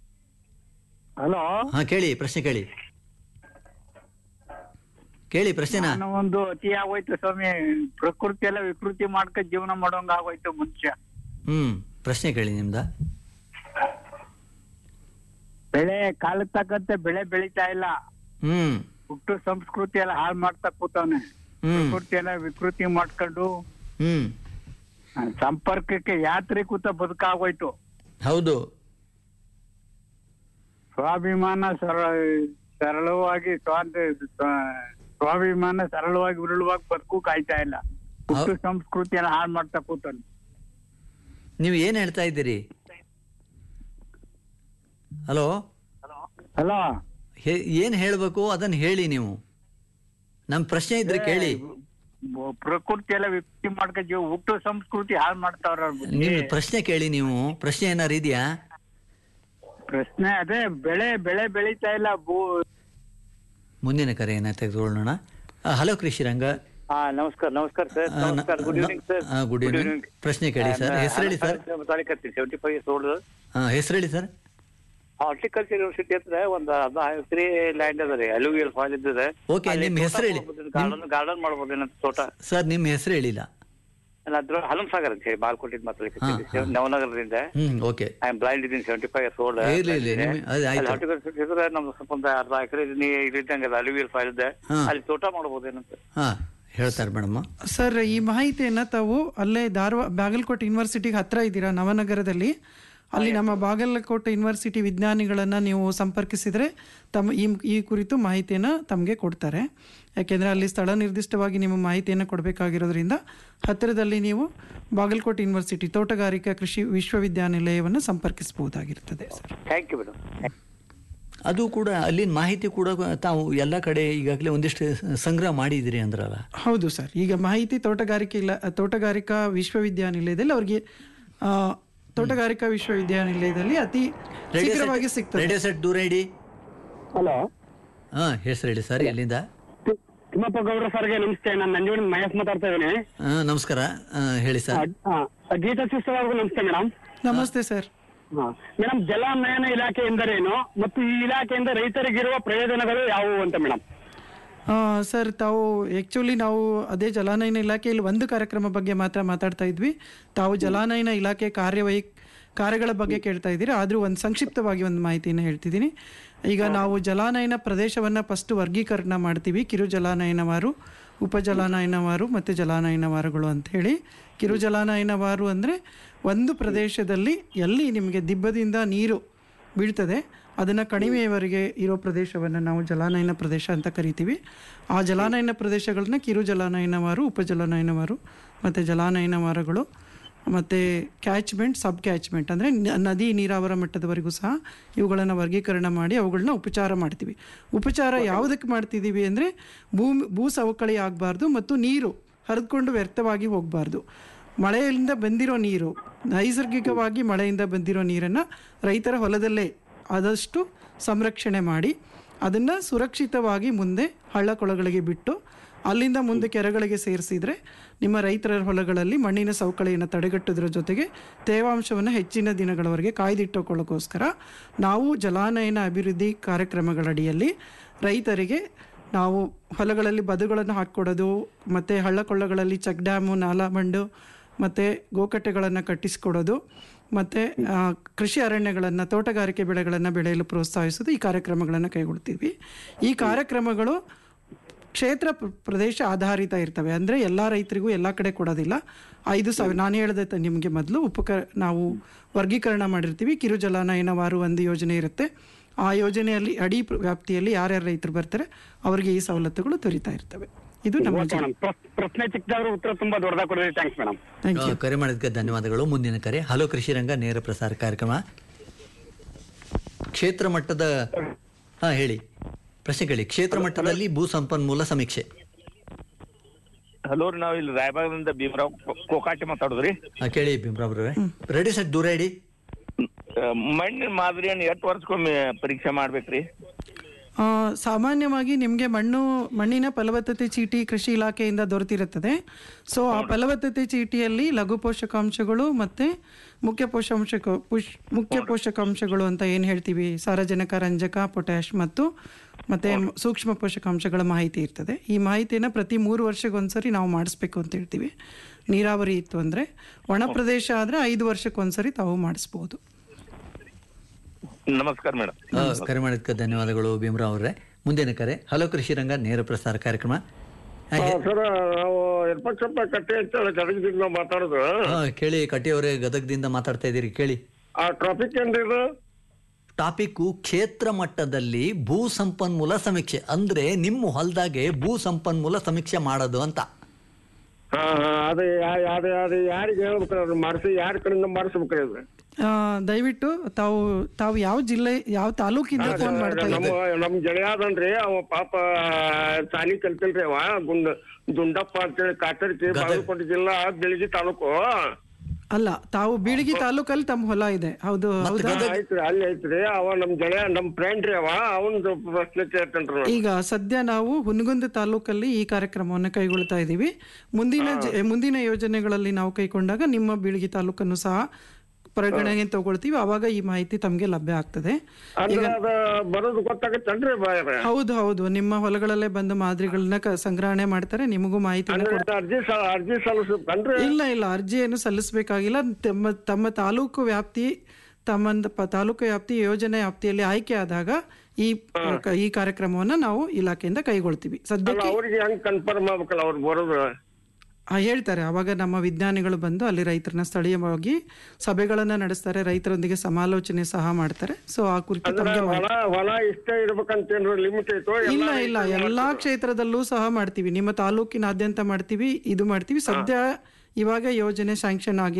ಹಲೋ ಹಾ ಕೇಳಿ ಪ್ರಶ್ನೆ ಕೇಳಿ ಕೇಳಿ ಪ್ರಶ್ನೆನಾ ನಾನು ಒಂದು ಅತಿ ಆಗೋಯ್ತು ಸ್ವಾಮಿ ಪ್ರಕೃತಿ ಎಲ್ಲ ವಿಕೃತಿ ಮಾಡ್ಕ ಜೀವನ ಮಾಡೋಂಗ ಆಗೋಯ್ತು ಮನುಷ್ಯ ಹ್ಮ್ ಪ್ರಶ್ನೆ ಕೇಳಿ ನಿಮ್ದ ಬೆಳೆ ಕಾಲಕ್ಕೆ ತಕ್ಕಂತೆ ಬೆಳೆ ಬೆಳಿತಾ ಇಲ್ಲ ಹ್ಮ್ ಹುಟ್ಟು ಸಂಸ್ಕೃತಿ ಎಲ್ಲ ಹಾಳು ಮಾಡ್ತಾ ಕೂತವ್ನೆ ಹ್ಮ್ ಪ್ರಕೃತಿ ಎಲ್ಲ ವಿಕೃತಿ ಮಾಡ್ಕೊಂಡು ಹ್ಮ್ ಆ, ಸಂಪರ್ಕಕ್ಕೆ ಯಾತ್ರೆ ಕೂತ ಬದುಕಾಗೋಯ್ತು ಹೌದು ಸ್ವಾಭಿಮಾನ ಸರ ಸರಳವಾಗಿ ಸ್ವಾತ ಸ್ವಾಭಿಮಾನ ಸರಳವಾಗಿ ಉರುಳುವಾಗಿ ಬದುಕು ಕಾಯ್ತಾ ಇಲ್ಲ ಹುಟ್ಟು ಸಂಸ್ಕೃತಿ ಎಲ್ಲ ಹಾಳು ಮಾಡ್ತಾ ಕೂತಾನೆ ನೀವು ಏನ್ ಹೇಳ್ತಾ ಇದ್ದೀರಿ ಹಲೋ ಹಲೋ ಏನ್ ಹೇಳ್ಬೇಕು ಅದನ್ನ ಹೇಳಿ ನೀವು ನಮ್ ಪ್ರಶ್ನೆ ಇದ್ರೆ ಕೇಳಿ ಬ- ಪ್ರಕೃತಿ ಎಲ್ಲ ವಿಕೃತಿ ಮಾಡ್ಕ ಜೀವ ಹುಟ್ಟು ಸಂಸ್ಕೃತಿ ಹಾಳು ಮಾಡ್ತಾವ್ರ ನಿಮ್ ಪ್ರಶ್ನೆ ಕೇಳಿ ನೀವು ಪ್ರಶ್ನೆ ಏನಾರು ಇದೆಯಾ ಪ್ರಶ್ನೆ ಅದೇ ಬೆಳೆ ಬೆಳೆ ಬೆಳೀತಾ ಇಲ್ಲ ಭೂ ಮುಂದಿನ ಕರೆಯನ್ನ ತೆಗೆದುಕೊಳ್ಳೋಣ ಹಲೋ ಕೃಷಿ ರಂಗ ಹಾ ನಮಸ್ಕಾರ ನಮಸ್ಕಾರ ಸರ್ ಆ, ನ- ನಮಸ್ಕಾರ good evening sir good evening ಪ್ರಶ್ನೆ ಕೇಳಿ ಸರ್ ಹೆಸರು ಹೇಳಿ sir Talikatti seventy five years old ಹೆಸರು ಹೇಳಿ ಸರ್ ಹಾರ್ಟಿಕಲ್ಚರ್ ಯೂನಿವರ್ಸಿಟಿ ಹತ್ರ ಒಂದು ಅರ್ಧ ಎಕರೆ ಲ್ಯಾಂಡ್ ಅದ ರೀ ಅಲುವಿಯಲ್ ಫಾಲ್ ಇದ್ದದೆ Okay, ನಿಮ್ ಹೆಸ್ರು ಹೇಳಿ. ಗಾರ್ಡನ್ ಗಾರ್ಡನ್ ಮಾಡ್ಬೋದು ಏನಂತ ತೋಟ ಸರ್ ನಿಮ್ಮ ಹೆಸರು ಹೇಳಿಲ್ಲ ಅದ್ರ ಹಲಂ ಸಾಗರ್ ಅಂತ ಹೇಳಿ ಬಾಲ್ಕೋಟಿದ್ ಮಾತಾಡ್ಲಿಕ್ಕೆ ನವನಗರದಿಂದ hmm okay I am blind ಇದೀನಿ ಸೆವೆಂಟಿ ಫೈವ್ ಇಯರ್ಸ್ ಓಲ್ಡ್ ಇರ್ಲಿ, ಇರ್ಲಿ, ನಿಮ್- ಅದು ಆಯ್ತು. ಹಾರ್ಟಿಕಲ್ಚರ್ ಇದ್ರೆ ನಮ್ದು ಸ್ವಲ್ಪ ಒಂದು ಅರ್ಧ ಎಕರೆ ಇದ್ದಂಗೆ ಅದ ಅಲುವಿಯಲ್ ಫಾಲ್ ಇದೆ ಹಾ. ಅಲ್ಲಿ ತೋಟ ಮಾಡ್ಬೋದು ಏನಂತ ಹಾ ಹೇಳ್ತಾರೆ ಮೇಡಮ್ ಸರ್ ಈ ಮಾಹಿತಿಯನ್ನ ತಾವು ಅಲ್ಲೇ ಧಾರವಾಡ ಬಾಗಲಕೋಟೆ ಯೂನಿವರ್ಸಿಟಿಗೆ ಹತ್ರ ಇದ್ದೀರಾ ನವನಗರದಲ್ಲಿ ಅಲ್ಲಿ ನಮ್ಮ ಬಾಗಲಕೋಟೆ ಯೂನಿವರ್ಸಿಟಿ ವಿಜ್ಞಾನಿಗಳನ್ನ ನೀವು ಸಂಪರ್ಕಿಸಿದ್ರೆ ತಮ್ಮ ಈ ಈ ಕುರಿತು ಮಾಹಿತಿಯನ್ನ ತಮಗೆ ಕೊಡ್ತಾರೆ ಯಾಕೆಂದ್ರೆ ಅಲ್ಲಿ ಸ್ಥಳ ನಿರ್ದಿಷ್ಟವಾಗಿ ನಿಮ್ಮ ಮಾಹಿತಿಯನ್ನು ಕೊಡಬೇಕಾಗಿರೋದ್ರಿಂದ ಹತ್ತಿರದಲ್ಲಿ ನೀವು ಬಾಗಲಕೋಟೆ ಯೂನಿವರ್ಸಿಟಿ ತೋಟಗಾರಿಕಾ ಕೃಷಿ ವಿಶ್ವವಿದ್ಯಾನಿಲಯವನ್ನು ಸಂಪರ್ಕಿಸಬಹುದಾಗಿರ್ತದೆ ಸರ್ ಥ್ಯಾಂಕ್ ಯು ಮೇಡಮ್ ಅದು ಕೂಡ ಅಲ್ಲಿನ ಮಾಹಿತಿ ಕೂಡ ತಾವು ಎಲ್ಲ ಕಡೆ ಈಗಾಗಲೇ ಒಂದಿಷ್ಟು ಸಂಗ್ರಹ ಮಾಡಿದಿರಿ ಅಂದ್ರಲ್ಲ ಹೌದು ಸರ್ ಈಗ ಮಾಹಿತಿ ತೋಟಗಾರಿಕೆ ಇಲ್ಲ ತೋಟಗಾರಿಕಾ ವಿಶ್ವವಿದ್ಯಾನಿಲಯದಲ್ಲಿ ಅವ್ರಿಗೆ ಆ, ತೋಟಗಾರಿಕಾ ವಿಶ್ವವಿದ್ಯಾನಿಲಯದಲ್ಲಿ ಅತಿ ಶೀಘ್ರವಾಗಿ ಸಿಗ್ತದೆ ರೇಡಿಯೋ ಸೆಟ್ ದೂರ ಇಡಿ ಹಲೋ ಹಾ ಹೆಸರು ಹೇಳಿ ಸರ್ ಎಲ್ಲಿಂದ ತಿಮ್ಮಪ್ಪ ಗೌಡ್ರ ಸರ್ಗೆ ನಮಸ್ತೆ ನಾನು ನಂಜುವನ್ ಮಹೇಶ್ ಮಾತಾಡ್ತಾ ಇದ್ದೀನಿ ಆ, ನಮಸ್ಕಾರ ಆ, ಹೇಳಿ ಸರ್ ಗೀತಾ ಸಿಸ್ಟರ್ ಅವ್ರಿಗೂ ನಮಸ್ತೆ ಮೇಡಮ್ ನಮಸ್ತೆ ಸರ್ ಮೇಡಮ್ ಜಲನಯನ ಇಲಾಖೆ ಎಂದರೇನು ಮತ್ತು ಈ ಇಲಾಖೆಯಿಂದ ರೈತರಿಗಿರುವ ಪ್ರಯೋಜನಗಳು ಯಾವುವು ಅಂತ ಮೇಡಮ್ ಆ, ಸರ್ ತಾವು ಆ್ಯಕ್ಚುಲಿ ನಾವು ಅದೇ ಜಲಾನಯನ ಇಲಾಖೆಯಲ್ಲಿ ಒಂದು ಕಾರ್ಯಕ್ರಮ ಬಗ್ಗೆ ಮಾತ್ರ ಮಾತಾಡ್ತಾ ಇದ್ವಿ ತಾವು ಜಲಾನಯನ ಇಲಾಖೆ ಕಾರ್ಯವೈ ಕಾರ್ಯಗಳ ಬಗ್ಗೆ ಕೇಳ್ತಾ ಇದ್ದೀರಿ ಆದರೂ ಒಂದು ಸಂಕ್ಷಿಪ್ತವಾಗಿ ಒಂದು ಮಾಹಿತಿಯನ್ನು ಹೇಳ್ತಿದ್ದೀನಿ ಈಗ ನಾವು ಜಲಾನಯನ ಪ್ರದೇಶವನ್ನು ಫಸ್ಟ್ ವರ್ಗೀಕರಣ ಮಾಡ್ತೀವಿ ಕಿರು ಜಲಾನಯನವಾರು ಉಪ ಜಲಾನಯನವಾರು ಮತ್ತು ಜಲಾನಯನವಾರುಗಳು ಅಂತ ಹೇಳಿ ಕಿರು ಜಲಾನಯನವಾರು ಅಂದರೆ ಒಂದು ಪ್ರದೇಶದಲ್ಲಿ ಎಲ್ಲಿ ನಿಮಗೆ ದಿಬ್ಬದಿಂದ ನೀರು ಬೀಳ್ತದೆ ಅದನ್ನು ಕಣಿವೆಯವರೆಗೆ ಇರೋ ಪ್ರದೇಶವನ್ನು ನಾವು ಜಲಾನಯನ ಪ್ರದೇಶ ಅಂತ ಕರಿತೀವಿ ಆ ಜಲಾನಯನ ಪ್ರದೇಶಗಳನ್ನ ಕಿರು ಜಲಾನಯನವಾರು ಉಪ ಜಲಾನಯನವಾರು ಮತ್ತು ಜಲಾನಯನವಾರಗಳು ಮತ್ತು ಕ್ಯಾಚ್ಮೆಂಟ್ ಸಬ್ ಕ್ಯಾಚ್ಮೆಂಟ್ ಅಂದರೆ ನದಿ ನೀರಾವರ ಮಟ್ಟದವರೆಗೂ ಸಹ ಇವುಗಳನ್ನು ವರ್ಗೀಕರಣ ಮಾಡಿ ಅವುಗಳನ್ನ ಉಪಚಾರ ಮಾಡ್ತೀವಿ ಉಪಚಾರ ಯಾವುದಕ್ಕೆ ಮಾಡ್ತಿದ್ದೀವಿ ಅಂದರೆ ಭೂಮಿ ಭೂ ಸವಕಳಿ ಆಗಬಾರ್ದು ಮತ್ತು ನೀರು ಹರಿದುಕೊಂಡು ವ್ಯರ್ಥವಾಗಿ ಹೋಗಬಾರ್ದು ಮಳೆಯಿಂದ ಬಂದಿರೋ ನೀರು ನೈಸರ್ಗಿಕವಾಗಿ ಮಳೆಯಿಂದ ಬಂದಿರೋ ನೀರನ್ನು ರೈತರ ಹೊಲದಲ್ಲೇ ಆದಷ್ಟು ಸಂರಕ್ಷಣೆ ಮಾಡಿ ಅದನ್ನು ಸುರಕ್ಷಿತವಾಗಿ ಮುಂದೆ ಹಳ್ಳ ಕೊಳಗಳಿಗೆ ಬಿಟ್ಟು ಅಲ್ಲಿಂದ ಮುಂದೆ ಕೆರೆಗಳಿಗೆ ಸೇರಿಸಿದರೆ ನಿಮ್ಮ ರೈತರ ಹೊಲಗಳಲ್ಲಿ ಮಣ್ಣಿನ ಸವಕಳಿಯನ್ನು ತಡೆಗಟ್ಟೋದ್ರ ಜೊತೆಗೆ ತೇವಾಂಶವನ್ನು ಹೆಚ್ಚಿನ ದಿನಗಳವರೆಗೆ ಕಾಯ್ದಿಟ್ಟುಕೊಳ್ಳೋಕ್ಕೋಸ್ಕರ ನಾವು ಜಲಾನಯನ ಅಭಿವೃದ್ಧಿ ಕಾರ್ಯಕ್ರಮಗಳಡಿಯಲ್ಲಿ ರೈತರಿಗೆ ನಾವು ಹೊಲಗಳಲ್ಲಿ ಬದುಗಳನ್ನು ಹಾಕ್ಕೊಡೋದು ಮತ್ತು ಹಳ್ಳಕೊಳ್ಳಗಳಲ್ಲಿ ಚೆಕ್ ಡ್ಯಾಮು ನಾಲಾ ಬಂಡು ಮತ್ತು ಗೋಕಟ್ಟೆಗಳನ್ನು ಕಟ್ಟಿಸಿಕೊಡೋದು ಮತ್ತು ಕೃಷಿ ಅರಣ್ಯಗಳನ್ನು ತೋಟಗಾರಿಕೆ ಬೆಳೆಗಳನ್ನು ಬೆಳೆಯಲು ಪ್ರೋತ್ಸಾಹಿಸೋದು ಈ ಕಾರ್ಯಕ್ರಮಗಳನ್ನು ಕೈಗೊಳ್ತೀವಿ ಈ ಕಾರ್ಯಕ್ರಮಗಳು ಕ್ಷೇತ್ರ ಪ್ರ- ಪ್ರದೇಶ ಆಧಾರಿತ ಇರ್ತವೆ ಅಂದರೆ ಎಲ್ಲ ರೈತರಿಗೂ ಎಲ್ಲ ಕಡೆ ಕೊಡೋದಿಲ್ಲ ಐದು ಸಾವಿರ ನಾನು ಹೇಳಿದೆ ತ- ನಿಮಗೆ ಮೊದಲು ಉಪಕ ನಾವು ವರ್ಗೀಕರಣ ಮಾಡಿರ್ತೀವಿ ಕಿರು ಜಲಾನಯನವಾರು ಒಂದು ಯೋಜನೆ ಇರುತ್ತೆ ಆ ಯೋಜನೆಯಲ್ಲಿ ಅಡಿ ಪ್ರ- ವ್ಯಾಪ್ತಿಯಲ್ಲಿ ಯಾರ್ಯಾರು ರೈತರು ಬರ್ತಾರೆ ಅವರಿಗೆ ಈ ಸವಲತ್ತುಗಳು ದೊರೀತಾ ಇರ್ತವೆ ಇದು ನಮ್ಮ ಓಕೆ ಮೇಡಮ್ ಪ್ರಶ್ನೆ ಚಿಕ್ಕದಾದ್ರು ಉತ್ತರ ತುಂಬಾ ದೊಡ್ಡದಾಗಿ ಕೊಡಿದ್ರಿ ಥ್ಯಾಂಕ್ಸ್ ಮೇಡಮ್ ಥ್ಯಾಂಕ್ ಯು ಆ, ಕರೆ ಮಾಡಿದ್ದಕ್ಕೆ ಧನ್ಯವಾದಗಳು ಮುಂದಿನ ಕರೆ ಹಲೋ ಕೃಷಿ ರಂಗ ನೇರ ಪ್ರಸಾರ ಕಾರ್ಯಕ್ರಮ ಕ್ಷೇತ್ರ ಮಟ್ಟದ ಹಾ ಹೇಳಿ ಪ್ರಶ್ನೆ ಕೇಳಿ ಕ್ಷೇತ್ರ ಮಟ್ಟದಲ್ಲಿ ಭೂ ಸಂಪನ್ಮೂಲ ಸಮೀಕ್ಷೆ ಹಲೋ ರೀ ನಾವು ಇಲ್ಲಿ ರಾಯಬಾಗದಿಂದ ಭೀಮರಾವ್ ಕೋ- ಕೋಕಾಟಿ ಮಾತಾಡುದ್ರಿ ಹಾ, ಕೇಳಿ ಭೀಮ್ರಾವ್ರವ್ರೆ ರೆಡಿ ಸೆಟ್ ದೂರ ಇಡಿ ಮಣ್ಣಿನ ಮಾದರಿಯನ್ನು ಎಷ್ಟು ವರ್ಷಕ್ಕೊಮ್ಮೆ ಪರೀಕ್ಷೆ ಮಾಡ್ಬೇಕ್ರಿ ಆ, ಸಾಮಾನ್ಯವಾಗಿ ನಿಮಗೆ ಮಣ್ಣು ಮಣ್ಣಿನ ಫಲವತ್ತತೆ ಚೀಟಿ ಕೃಷಿ ಇಲಾಖೆಯಿಂದ ದೊರೆತಿರುತ್ತದೆ ಸೊ ಆ ಫಲವತ್ತತೆ ಚೀಟಿಯಲ್ಲಿ ಲಘು ಪೋಷಕಾಂಶಗಳು ಮತ್ತು ಮುಖ್ಯ ಪೋಷಾಂಶ ಪುಷ್ ಮುಖ್ಯ ಪೋಷಕಾಂಶಗಳು ಅಂತ ಏನು ಹೇಳ್ತೀವಿ ಸಾರಜನಕ ರಂಜಕ ಪೊಟ್ಯಾಶ್ ಮತ್ತು ಮತ್ತು ಸೂಕ್ಷ್ಮ ಪೋಷಕಾಂಶಗಳ ಮಾಹಿತಿ ಇರ್ತದೆ ಈ ಮಾಹಿತಿಯನ್ನು ಪ್ರತಿ ಮೂರು ವರ್ಷಕ್ಕೊಂದ್ಸರಿ ನಾವು ಮಾಡಿಸ್ಬೇಕು ಅಂತ ಹೇಳ್ತೀವಿ ನೀರಾವರಿ ಇತ್ತು ಅಂದರೆ ಒಣ ಪ್ರದೇಶ ಆದರೆ ಐದು ವರ್ಷಕ್ಕೊಂದ್ಸರಿ ತಾವು ಮಾಡಿಸ್ಬೋದು ನಮಸ್ಕಾರ ಮೇಡಮ್ ಆ, ಕರೆ ಮಾಡಿದ್ದಕ್ಕೆ ಧನ್ಯವಾದಗಳು ಭೀಮರಾವ್ ಅವರೇ ಮುಂದಿನ ಕರೆ ಹಲೋ ಕೃಷಿ ರಂಗ ನೇರ ಪ್ರಸಾರ ಕಾರ್ಯಕ್ರಮ ಹಾಗೆ ಸರ್ ನಾವು ಯರ್ಪಕ್ಷಪ್ಪ ಕಟ್ಟೆ ಅಂತ ಗದಗದಿಂದ ಮಾತಾಡೋದು ಹಾ, ಕೇಳಿ ಕಟ್ಟಿಯವರೇ ಗದಗದಿಂದ ಮಾತಾಡ್ತಾ ಇದ್ದೀರಿ ಕೇಳಿ ಆ ಟ್ರಾಫಿಕ್ ಏನ್ರಿ ಇದು ಟಾಪಿಕ್ಕು ಕ್ಷೇತ್ರ ಮಟ್ಟದಲ್ಲಿ ಭೂ ಸಂಪನ್ಮೂಲ ಸಮೀಕ್ಷೆ ಅಂದ್ರೆ ನಿಮ್ಮ ಹೊಲದಾಗೆ ಭೂ ಸಂಪನ್ಮೂಲ ಸಮೀಕ್ಷೆ ಮಾಡೋದು ಅಂತ ಹಾ ಹಾ ಅದು ಯಾ- ಯಾರು ಯಾರು ಯಾರಿಗೆ ಹೇಳ್ಬೇಕ್ರಿ ಅದು ಮಾಡಿಸಿ ಯಾರ ಕಡೆಯಿಂದ ಮಾಡಿಸ್ಬೇಕ್ರಿ ಅದು ಆ, ದಯವಿಟ್ಟು ತಾವು ತಾವು ಯಾವ ಜಿಲ್ಲೆ ಯಾವ ತಾಲೂಕಿಂದ ಫೋನ್ ಮಾಡ್ತಾ ನಮ್ಮ ಇದ್ದೀರಿ ನಮ್ ಗೆಳೆಯಾದನ್ರಿ ಅವ ಪಾಪ ಸಾಲಿ ಕಲ್ತಿಲ್ರಿ ಅವ ಗುಂಡ ದುಂಡಪ್ಪ ಅಂತೇಳಿ ಕಾತರ್ಕಿ ಬಾಗಲಕೋಟೆ ಜಿಲ್ಲಾ ಬೆಳಗಿ ತಾಲೂಕು ಅಲ್ಲ ತಾವು ಬೀಳಗಿ ತಾಲೂಕಲ್ಲಿ ತಮ್ಮ ಹೊಲ ಇದೆ ಹೌದು ಹೌದಾ ಹಾ, ಐತ್ರಿ ಅಲ್ಲಿ ಐತ್ರಿ ಅವ ನಮ್ ಗೆಳೆಯ ನಮ್ ಫ್ರೆಂಡ್ ರೀ ಅವ ಅವನ್ದು ಪ್ರಶ್ನೆ ಕೇಳ್ತೇನ್ರಿ ನಾನು. ಈಗ ಸದ್ಯ ನಾವು ಹುನಗುಂದ ತಾಲೂಕಲ್ಲಿ ಈ ಕಾರ್ಯಕ್ರಮವನ್ನು ಕೈಗೊಳ್ತಾ ಇದ್ದೀವಿ ಮುಂದಿನ ಜ- ಮುಂದಿನ ಯೋಜನೆಗಳಲ್ಲಿ ನಾವು ಕೈಗೊಂಡಾಗ ನಿಮ್ಮ ಬೀಳಗಿ ತಾಲೂಕನ್ನು ಸಹ ಪರಿಗಣನೆಗೆ ತಗೊಳ್ತೀವಿ ಅವಾಗ ಈ ಮಾಹಿತಿ ತಮಗೆ ಲಭ್ಯ ಆಗ್ತದೆ ಅಂದ್ರೆ ಅದ ಬರೋದು ಗೊತ್ತಾಗತ್ತೇನ್ರಿ ಬಾಯ್ರೆ ಹೌದು ಹೌದು ನಿಮ್ಮ ಹೊಲಗಳಲ್ಲೇ ಬಂದು ಮಾದರಿಗಳನ್ನ ಕ- ಸಂಗ್ರಹಣೆ ಮಾಡ್ತಾರೆ ನಿಮಗೂ ಮಾಹಿತಿಯನ್ನು ಅಂದ್ರೆ ಕೊಡ್ತಾರೆ ಅರ್ಜಿ ಸ- ಅರ್ಜಿ ಸಲ್ಲಿಸ್ಬೇಕನ್ರಿ ಇಲ್ಲ ಇಲ್ಲ ಅರ್ಜಿಯನ್ನು ಸಲ್ಲಿಸಬೇಕಾಗಿಲ್ಲ ತಮ್ಮ ತಮ್ಮ ತಾಲೂಕು ವ್ಯಾಪ್ತಿ ತಮ್ಮ ಪ- ತಾಲೂಕು ವ್ಯಾಪ್ತಿ ಯೋಜನೆ ವ್ಯಾಪ್ತಿಯಲ್ಲಿ ಆಯ್ಕೆ ಆದಾಗ ಈ ಈ ಕಾರ್ಯಕ್ರಮವನ್ನು ನಾವು ಇಲಾಖೆಯಿಂದ ಕೈಗೊಳ್ತೀವಿ ಅಲ್ಲ ಸದ್ಯಕ್ಕೆ ಅವ್ರಿಗೆ ಹೆಂಗ್ ಕನ್ಫರ್ಮ್ ಆಗ್ಬೇಕಲ್ಲ ಅವ್ರು ಬರೋದು ಆ, ಹೇಳ್ತಾರೆ ಅವಾಗ ನಮ್ಮ ವಿಜ್ಞಾನಿಗಳು ಬಂದು ಅಲ್ಲಿ ರೈತರನ್ನ ಸ್ಥಳೀಯವಾಗಿ ಸಭೆಗಳನ್ನ ನಡೆಸ್ತಾರೆ ರೈತರೊಂದಿಗೆ ಸಮಾಲೋಚನೆ ಸಹ ಮಾಡ್ತಾರೆ ಸೊ ಆ ಕುರಿತು ಅಂದ್ರೆ ತಮಗೆ ಹೊಲ ಹೊಲ ಇಷ್ಟೇ ಇರ್ಬೇಕಂತೇನ್ರಿ ಲಿಮಿಟ್ ಐತೋ ಇಲ್ಲ ಇಲ್ಲ ಎಲ್ಲಾ ಕ್ಷೇತ್ರದಲ್ಲೂ ಸಹ ಮಾಡ್ತೀವಿ ನಿಮ್ಮ ತಾಲೂಕಿನಾದ್ಯಂತ ಮಾಡ್ತೀವಿ ಇದು ಮಾಡ್ತೀವಿ ಸದ್ಯ ಇವಾಗ ಯೋಜನೆ ಸ್ಯಾಂಕ್ಷನ್ ಆಗಿಲ್ಲ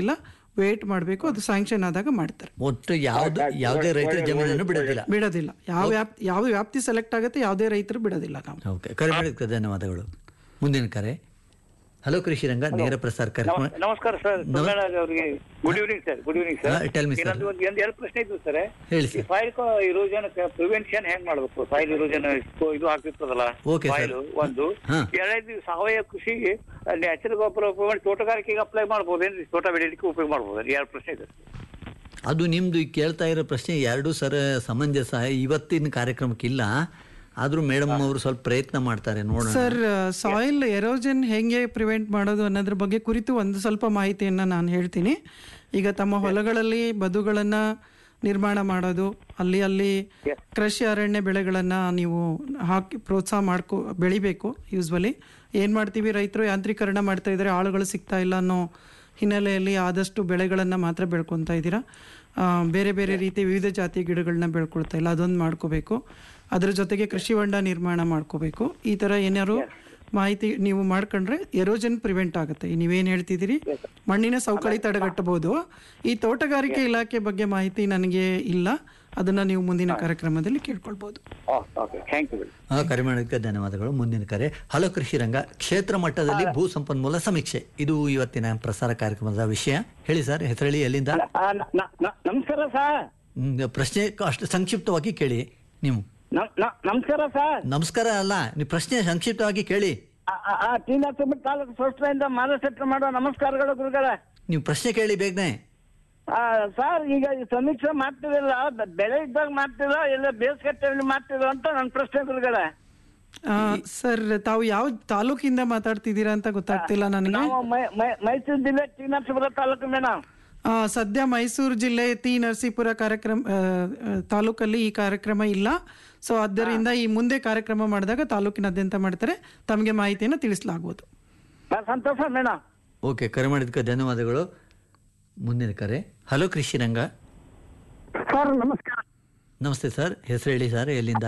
ವೇಟ್ ಮಾಡಬೇಕು ಅದು ಸ್ಯಾಂಕ್ಷನ್ ಆದಾಗ ಮಾಡ್ತಾರೆ ಒಟ್ಟು ಯಾವ್ದು ಯಾವುದೇ ರೈತರ ಜಮೀನನ್ನು ಬಿಡೋದಿಲ್ಲ ಬಿಡೋದಿಲ್ಲ ಯಾವ ವ್ಯಾಪ್ತಿ ಯಾವ ವ್ಯಾಪ್ತಿ ಸೆಲೆಕ್ಟ್ ಆಗುತ್ತೆ ಯಾವುದೇ ರೈತರು ಬಿಡೋದಿಲ್ಲ ನಾವು ಓಕೆ ಕರೆ ಮಾಡಿದ್ದಕ್ಕೆ ಧನ್ಯವಾದಗಳು ಮುಂದಿನ ಕರೆ ಹಲೋ ಕೃಷಿ ರಂಗ ನೇರ ಪ್ರಸಾರ ಕಾರ್ಯಕ್ರಮ ನಮಸ್ಕಾರ ಸರ್ ಸೋಮನಾಥ್ ಅವರಿಗೆ good evening sir good evening sir ಹಾ, tell me, sir. ಇನ್ನೊಂದು ಒಂದು ಒಂದು ಎರಡು ಪ್ರಶ್ನೆ ಇದ್ವು ಸರ್ ಹೇಳಿ ಈ ಫೈಲ್ ಇರೋಜನ್ ಪ್ರಿವೆನ್ಷನ್ ಹೆಂಗ್ ಮಾಡ್ಬೇಕು ಫೈಲ್ ಇರೋಜನ್ ಇದು ಆಗ್ತಿರ್ತದಲ್ಲ Okay, sir. ಫೈಲ್ ಒಂದು ಹಾ. ಎರಡನೇದು ಸಾವಯವ ಕೃಷಿಗೆ ನ್ಯಾಚುರಲ್ ಗೊಬ್ಬರ ಉಪಯೋಗ ಮಾಡಿ ತೋಟಗಾರಿಕೆಗೆ ಅಪ್ಲೈ ಮಾಡ್ಬೋದೇನ್ರಿ ತೋಟ ಬೆಳೆಯಲಿಕ್ಕೆ ಉಪಯೋಗ ಮಾಡ್ಬೋದು ಎರಡು ಪ್ರಶ್ನೆ ಇದೆ ಅದು ನಿಮ್ದು ಈ ಕೇಳ್ತಾ ಇರೋ ಪ್ರಶ್ನೆ ಎರಡೂ ಸರ ಸಮಂಜಸ ಇವತ್ತಿನ ಕಾರ್ಯಕ್ರಮಕ್ಕಿಲ್ಲ ಆದ್ರೂ ಮೇಡಮ್ ಅವರು ಸ್ವಲ್ಪ ಪ್ರಯತ್ನ ಮಾಡ್ತಾರೆ ನೋಡೋಣ ಸರ್ ಸಾಯಿಲ್ ಎರೋಜನ್ ಹೆಂಗೆ ಪ್ರಿವೆಂಟ್ ಮಾಡೋದು ಅನ್ನೋದ್ರ ಬಗ್ಗೆ ಕುರಿತು ಒಂದು ಸ್ವಲ್ಪ ಮಾಹಿತಿಯನ್ನು ನಾನು ಹೇಳ್ತೀನಿ ಈಗ ತಮ್ಮ ಹೊಲಗಳಲ್ಲಿ ಬದುಗಳನ್ನು ನಿರ್ಮಾಣ ಮಾಡೋದು ಅಲ್ಲಿ ಅಲ್ಲಿ ಕೃಷಿ ಅರಣ್ಯ ಬೆಳೆಗಳನ್ನು ನೀವು ಹಾಕಿ ಪ್ರೋತ್ಸಾಹ ಮಾಡ್ಕೊ ಬೆಳಿಬೇಕು ಯೂಸ್ವಲಿ ಏನು ಮಾಡ್ತೀವಿ ರೈತರು ಯಾಂತ್ರೀಕರಣ ಮಾಡ್ತಾ ಇದ್ದಾರೆ ಆಳುಗಳು ಸಿಗ್ತಾ ಇಲ್ಲ ಅನ್ನೋ ಹಿನ್ನೆಲೆಯಲ್ಲಿ ಆದಷ್ಟು ಬೆಳೆಗಳನ್ನು ಮಾತ್ರ ಬೆಳ್ಕೊತಾ ಇದ್ದೀರಾ ಆ, ಬೇರೆ ಬೇರೆ ರೀತಿ ವಿವಿಧ ಜಾತಿ ಗಿಡಗಳನ್ನ ಬೆಳ್ಕೊಳ್ತಾ ಇಲ್ಲ ಅದೊಂದು ಮಾಡ್ಕೋಬೇಕು ಅದ್ರ ಜೊತೆಗೆ ಕೃಷಿ ಹೊಂಡ ನಿರ್ಮಾಣ ಮಾಡ್ಕೋಬೇಕು ಈ ಥರ ಏನಾದ್ರು ಮಾಹಿತಿ ನೀವು ಮಾಡ್ಕೊಂಡ್ರೆ ಎರೋಜನ್ ಪ್ರಿವೆಂಟ್ ಆಗುತ್ತೆ ಈ ನೀವೇನು ಹೇಳ್ತಿದ್ದೀರಿ ಮಣ್ಣಿನ ಸವಕಳಿ ತಡೆಗಟ್ಟಬಹುದು ಈ ತೋಟಗಾರಿಕೆ ಇಲಾಖೆ ಬಗ್ಗೆ ಮಾಹಿತಿ ನನಗೆ ಇಲ್ಲ ಅದನ್ನ ನೀವು ಮುಂದಿನ ಕಾರ್ಯಕ್ರಮದಲ್ಲಿ ಕೇಳ್ಕೊಳ್ಬಹುದು ಓಕೆ ಥ್ಯಾಂಕ್ ಯು ಹಾ, ಕರೆ ಮಾಡೋದಕ್ಕೆ ಧನ್ಯವಾದಗಳು ಮುಂದಿನ ಕರೆ ಹಲೋ ಕೃಷಿ ರಂಗ ಕ್ಷೇತ್ರ ಮಟ್ಟದಲ್ಲಿ ಭೂ ಸಂಪನ್ಮೂಲ ಸಮೀಕ್ಷೆ ಇದು ಇವತ್ತಿನ ಪ್ರಸಾರ ಕಾರ್ಯಕ್ರಮದ ವಿಷಯ ಹೇಳಿ ಸರ್ ಹೆಸರಳಿ ಎಲ್ಲಿಂದ ನಮಸ್ಕಾರ ಸರ್ ಹ್ಮ್, ಪ್ರಶ್ನೆ ಅಷ್ಟು ಸಂಕ್ಷಿಪ್ತವಾಗಿ ಕೇಳಿ ನೀವು ನಮಸ್ಕಾರ ಸರ್ ನಮಸ್ಕಾರ ಅಲ್ಲ ನೀವು ಪ್ರಶ್ನೆ ಸಂಕ್ಷಿಪ್ತವಾಗಿ ಕೇಳಿ ಟಿ ನರಸಿಂಹ ತಾಲೂಕು ಸೋಷ್ಟ್ರಿಂದ ಮಾನಸೆಟ್ಟ ಮಾಡೋ ನಮಸ್ಕಾರಗಳು ಗುರುಗಳ ನೀವು ಪ್ರಶ್ನೆ ಕೇಳಿ ಬೇಗನೆ ಸರ್ ಈಗ ಈ ಸಮೀಕ್ಷೆ ಮಾಡ್ತಿರಲ್ಲ ಬೆ- ಬೆಳೆ ಇದ್ದಾಗ ಮಾಡ್ತಿಲ್ಲ ಇಲ್ಲ ಬೇಸಿಗೆ ಟೈಮಲ್ಲಿ ಮಾಡ್ತಿಲ್ಲ ಅಂತ ನನ್ನ ಪ್ರಶ್ನೆ ಗುರುಗಳ ಆ, ಸರ್ ತಾವು ಯಾವ ತಾಲೂಕಿಂದ ಮಾತಾಡ್ತಿದ್ದೀರಾ ಅಂತ ಗೊತ್ತಾಗ್ತಿಲ್ಲ ನನಗೆ ನಾವು ಮೈ- ಮೈ- ಮೈಸೂರು ಜಿಲ್ಲೆ ಟಿ ನರಸೀಪುರ ತಾಲೂಕು ಮೇಡಮ್ ಆ, ಸದ್ಯ ಮೈಸೂರು ಜಿಲ್ಲೆ ತಿ ನರಸೀಪುರ ಕಾರ್ಯಕ್ರಮ ಆ, ಆ, ತಾಲೂಕಲ್ಲಿ ಈ ಕಾರ್ಯಕ್ರಮ ಇಲ್ಲ ಸೊ ಆದ್ದರಿಂದ ಈ ಮುಂದೆ ಕಾರ್ಯಕ್ರಮ ಮಾಡಿದಾಗ ತಾಲೂಕಿನಾದ್ಯಂತ ಮಾಡ್ತಾರೆ ತಮಗೆ ಮಾಹಿತಿಯನ್ನು ತಿಳಿಸಲಾಗುವುದು ಸಂತೋಷ ಮೇಡಮ್ ಓಕೆ ಕರೆ ಮಾಡಿದ್ದಕ್ಕೆ ಧನ್ಯವಾದಗಳು ಮುಂದಿನ ಕರೆ ಹಲೋ ಕೃಷಿ ರಂಗ ಸರ್ ನಮಸ್ಕಾರ ನಮಸ್ತೆ ಸರ್ ಹೆಸರು ಹೇಳಿ ಸರ್ ಎಲ್ಲಿಂದ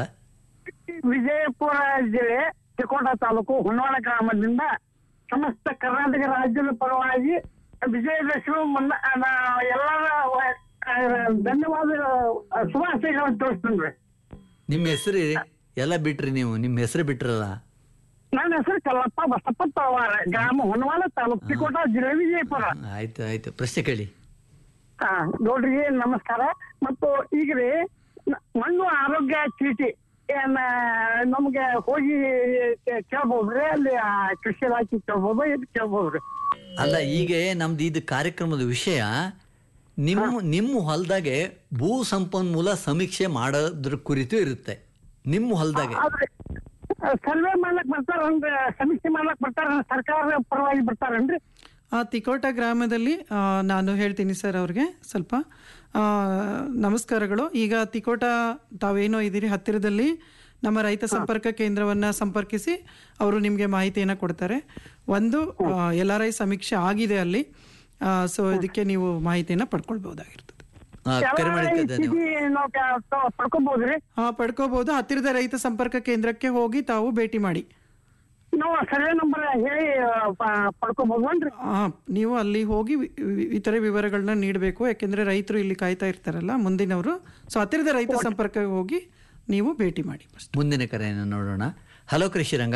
ವಿಜಯಪುರ ಜಿಲ್ಲೆ ತಿಕೋಟ ತಾಲೂಕು ಹೊನ್ನವಾಡ ಗ್ರಾಮದಿಂದ ಸಮಸ್ತ ಕರ್ನಾಟಕ ರಾಜ್ಯದ ಪರವಾಗಿ ವಿಜಯದಶಮಿ ಮುನ್ನ ನಾ- ಎಲ್ಲರ ವ- ಆ, ಧನ್ಯವಾದ ಆ, ಶುಭಾಶಯಗಳನ್ನು ತೋರಿಸ್ತೀನಿ ನಿಮ್ಮ ಹೆಸರು ಎಲ್ಲ ಬಿಟ್ರಿ ನೀವು ನಿಮ್ಮ ಹೆಸರು ಬಿಟ್ರಲ್ಲ ನನ್ನ ಹೆಸರು ಕಲ್ಲಪ್ಪ ಬಸಪ್ಪ ತಳವಾರ ಗ್ರಾಮ ಹೊನ್ನವಾಡ ತಾಲೂಕು ತಿಕೋಟ ಜಿಲ್ಲೆ ವಿಜಯಪುರ ಆಯ್ತು ಆಯ್ತು ಪ್ರಶ್ನೆ ಕೇಳಿ ಹಾ ನೋಡ್ರಿ ನಮಸ್ಕಾರ ಮತ್ತು ಈಗ ರೀ ನ- ಮಣ್ಣು ಆರೋಗ್ಯ ಚೀಟಿ ಏನ್ ನಮ್ಗೆ ಹೋಗಿ ಕೇ- ಕೇಳ್ಬೋದ್ರಿ ಅಲ್ಲಿ ಆ ಕೃಷಿ ಇಲಾಖೆ ಕೇಳ್ಬೋದು ಇದು ಕೇಳ್ಬೋದ್ರಿ ಅಲ್ಲ ಈಗ ನಮ್ದು ಇದು ಕಾರ್ಯಕ್ರಮದ ವಿಷಯ ನಿಮ್ಮ ನಿಮ್ಮ ಹೊಲದಾಗೆ ಭೂ ಸಂಪನ್ಮೂಲ ಸಮೀಕ್ಷೆ ಮಾಡೋದ್ರ ಕುರಿತು ಇರುತ್ತೆ ನಿಮ್ಮ ಹೊಲದಾಗೆ ಆದ್ರೆ ಸರ್ವೆ ಮಾಡ್ಲಕ್ ಬರ್ತಾರನ್ರಿ ಸಮೀಕ್ಷೆ ಮಾಡ್ಲಕ್ ಬರ್ತಾರ ಸರ್ಕಾರ ಪರವಾಗಿ ಬರ್ತಾರನ್ರಿ ಆ ತಿಕೋಟ ಗ್ರಾಮದಲ್ಲಿ ಆ, ನಾನು ಹೇಳ್ತೀನಿ ಸರ್ ಅವ್ರಿಗೆ ಸ್ವಲ್ಪ ಆ, ನಮಸ್ಕಾರಗಳು ಈಗ ತಿಕೋಟ ತಾವೇನೋ ಇದ್ದೀರಿ ಹತ್ತಿರದಲ್ಲಿ ನಮ್ಮ ರೈತ ಸಂಪರ್ಕ ಕೇಂದ್ರವನ್ನು ಸಂಪರ್ಕಿಸಿ ಅವರು ನಿಮಗೆ ಮಾಹಿತಿಯನ್ನು ಕೊಡ್ತಾರೆ ಒಂದು ಎಲ್ ಆರ್ ಐ ಸಮೀಕ್ಷೆ ಆಗಿದೆ ಅಲ್ಲಿ ಸೊ ಇದಕ್ಕೆ ನೀವು ಮಾಹಿತಿಯನ್ನು ಪಡ್ಕೊಳ್ಬಹುದಾಗಿರ್ತದೆ ಆ, ಕರೆ ಮಾಡಿದ್ದಕ್ಕೆ ಧನ್ಯವಾದ ಚೀಟಿ ನಾವು ಕ- ತ- ಪಡ್ಕೊಬೋದ್ರಿ ಹಾ ಪಡ್ಕೋಬಹುದು ಹತ್ತಿರದ ರೈತ ಸಂಪರ್ಕ ಕೇಂದ್ರಕ್ಕೆ ಹೋಗಿ ತಾವು ಭೇಟಿ ಮಾಡಿ ನಾವು ಸರ್ವೆ ನಂಬರ್ ಹೇಳಿ ಪ- ಪಡ್ಕೊಬೋದನ್ರಿ ಆ, ನೀವು ಅಲ್ಲಿ ಹೋಗಿ ವಿ- ವಿ- ಇತರೆ ವಿವರಗಳನ್ನ ನೀಡಬೇಕು ಯಾಕೆಂದ್ರೆ ರೈತರು ಇಲ್ಲಿ ಕಾಯ್ತಾ ಇರ್ತಾರಲ್ಲ ಮುಂದಿನವರು ಸೊ ಹತ್ತಿರದ ರೈತ ಸಂಪರ್ಕ ಹೋಗಿ ನೀವು ಭೇಟಿ ಮಾಡಿ ಮುಂದಿನ ಕರೆಯನ್ನು ನೋಡೋಣ ಹಲೋ ಕೃಷಿ ರಂಗ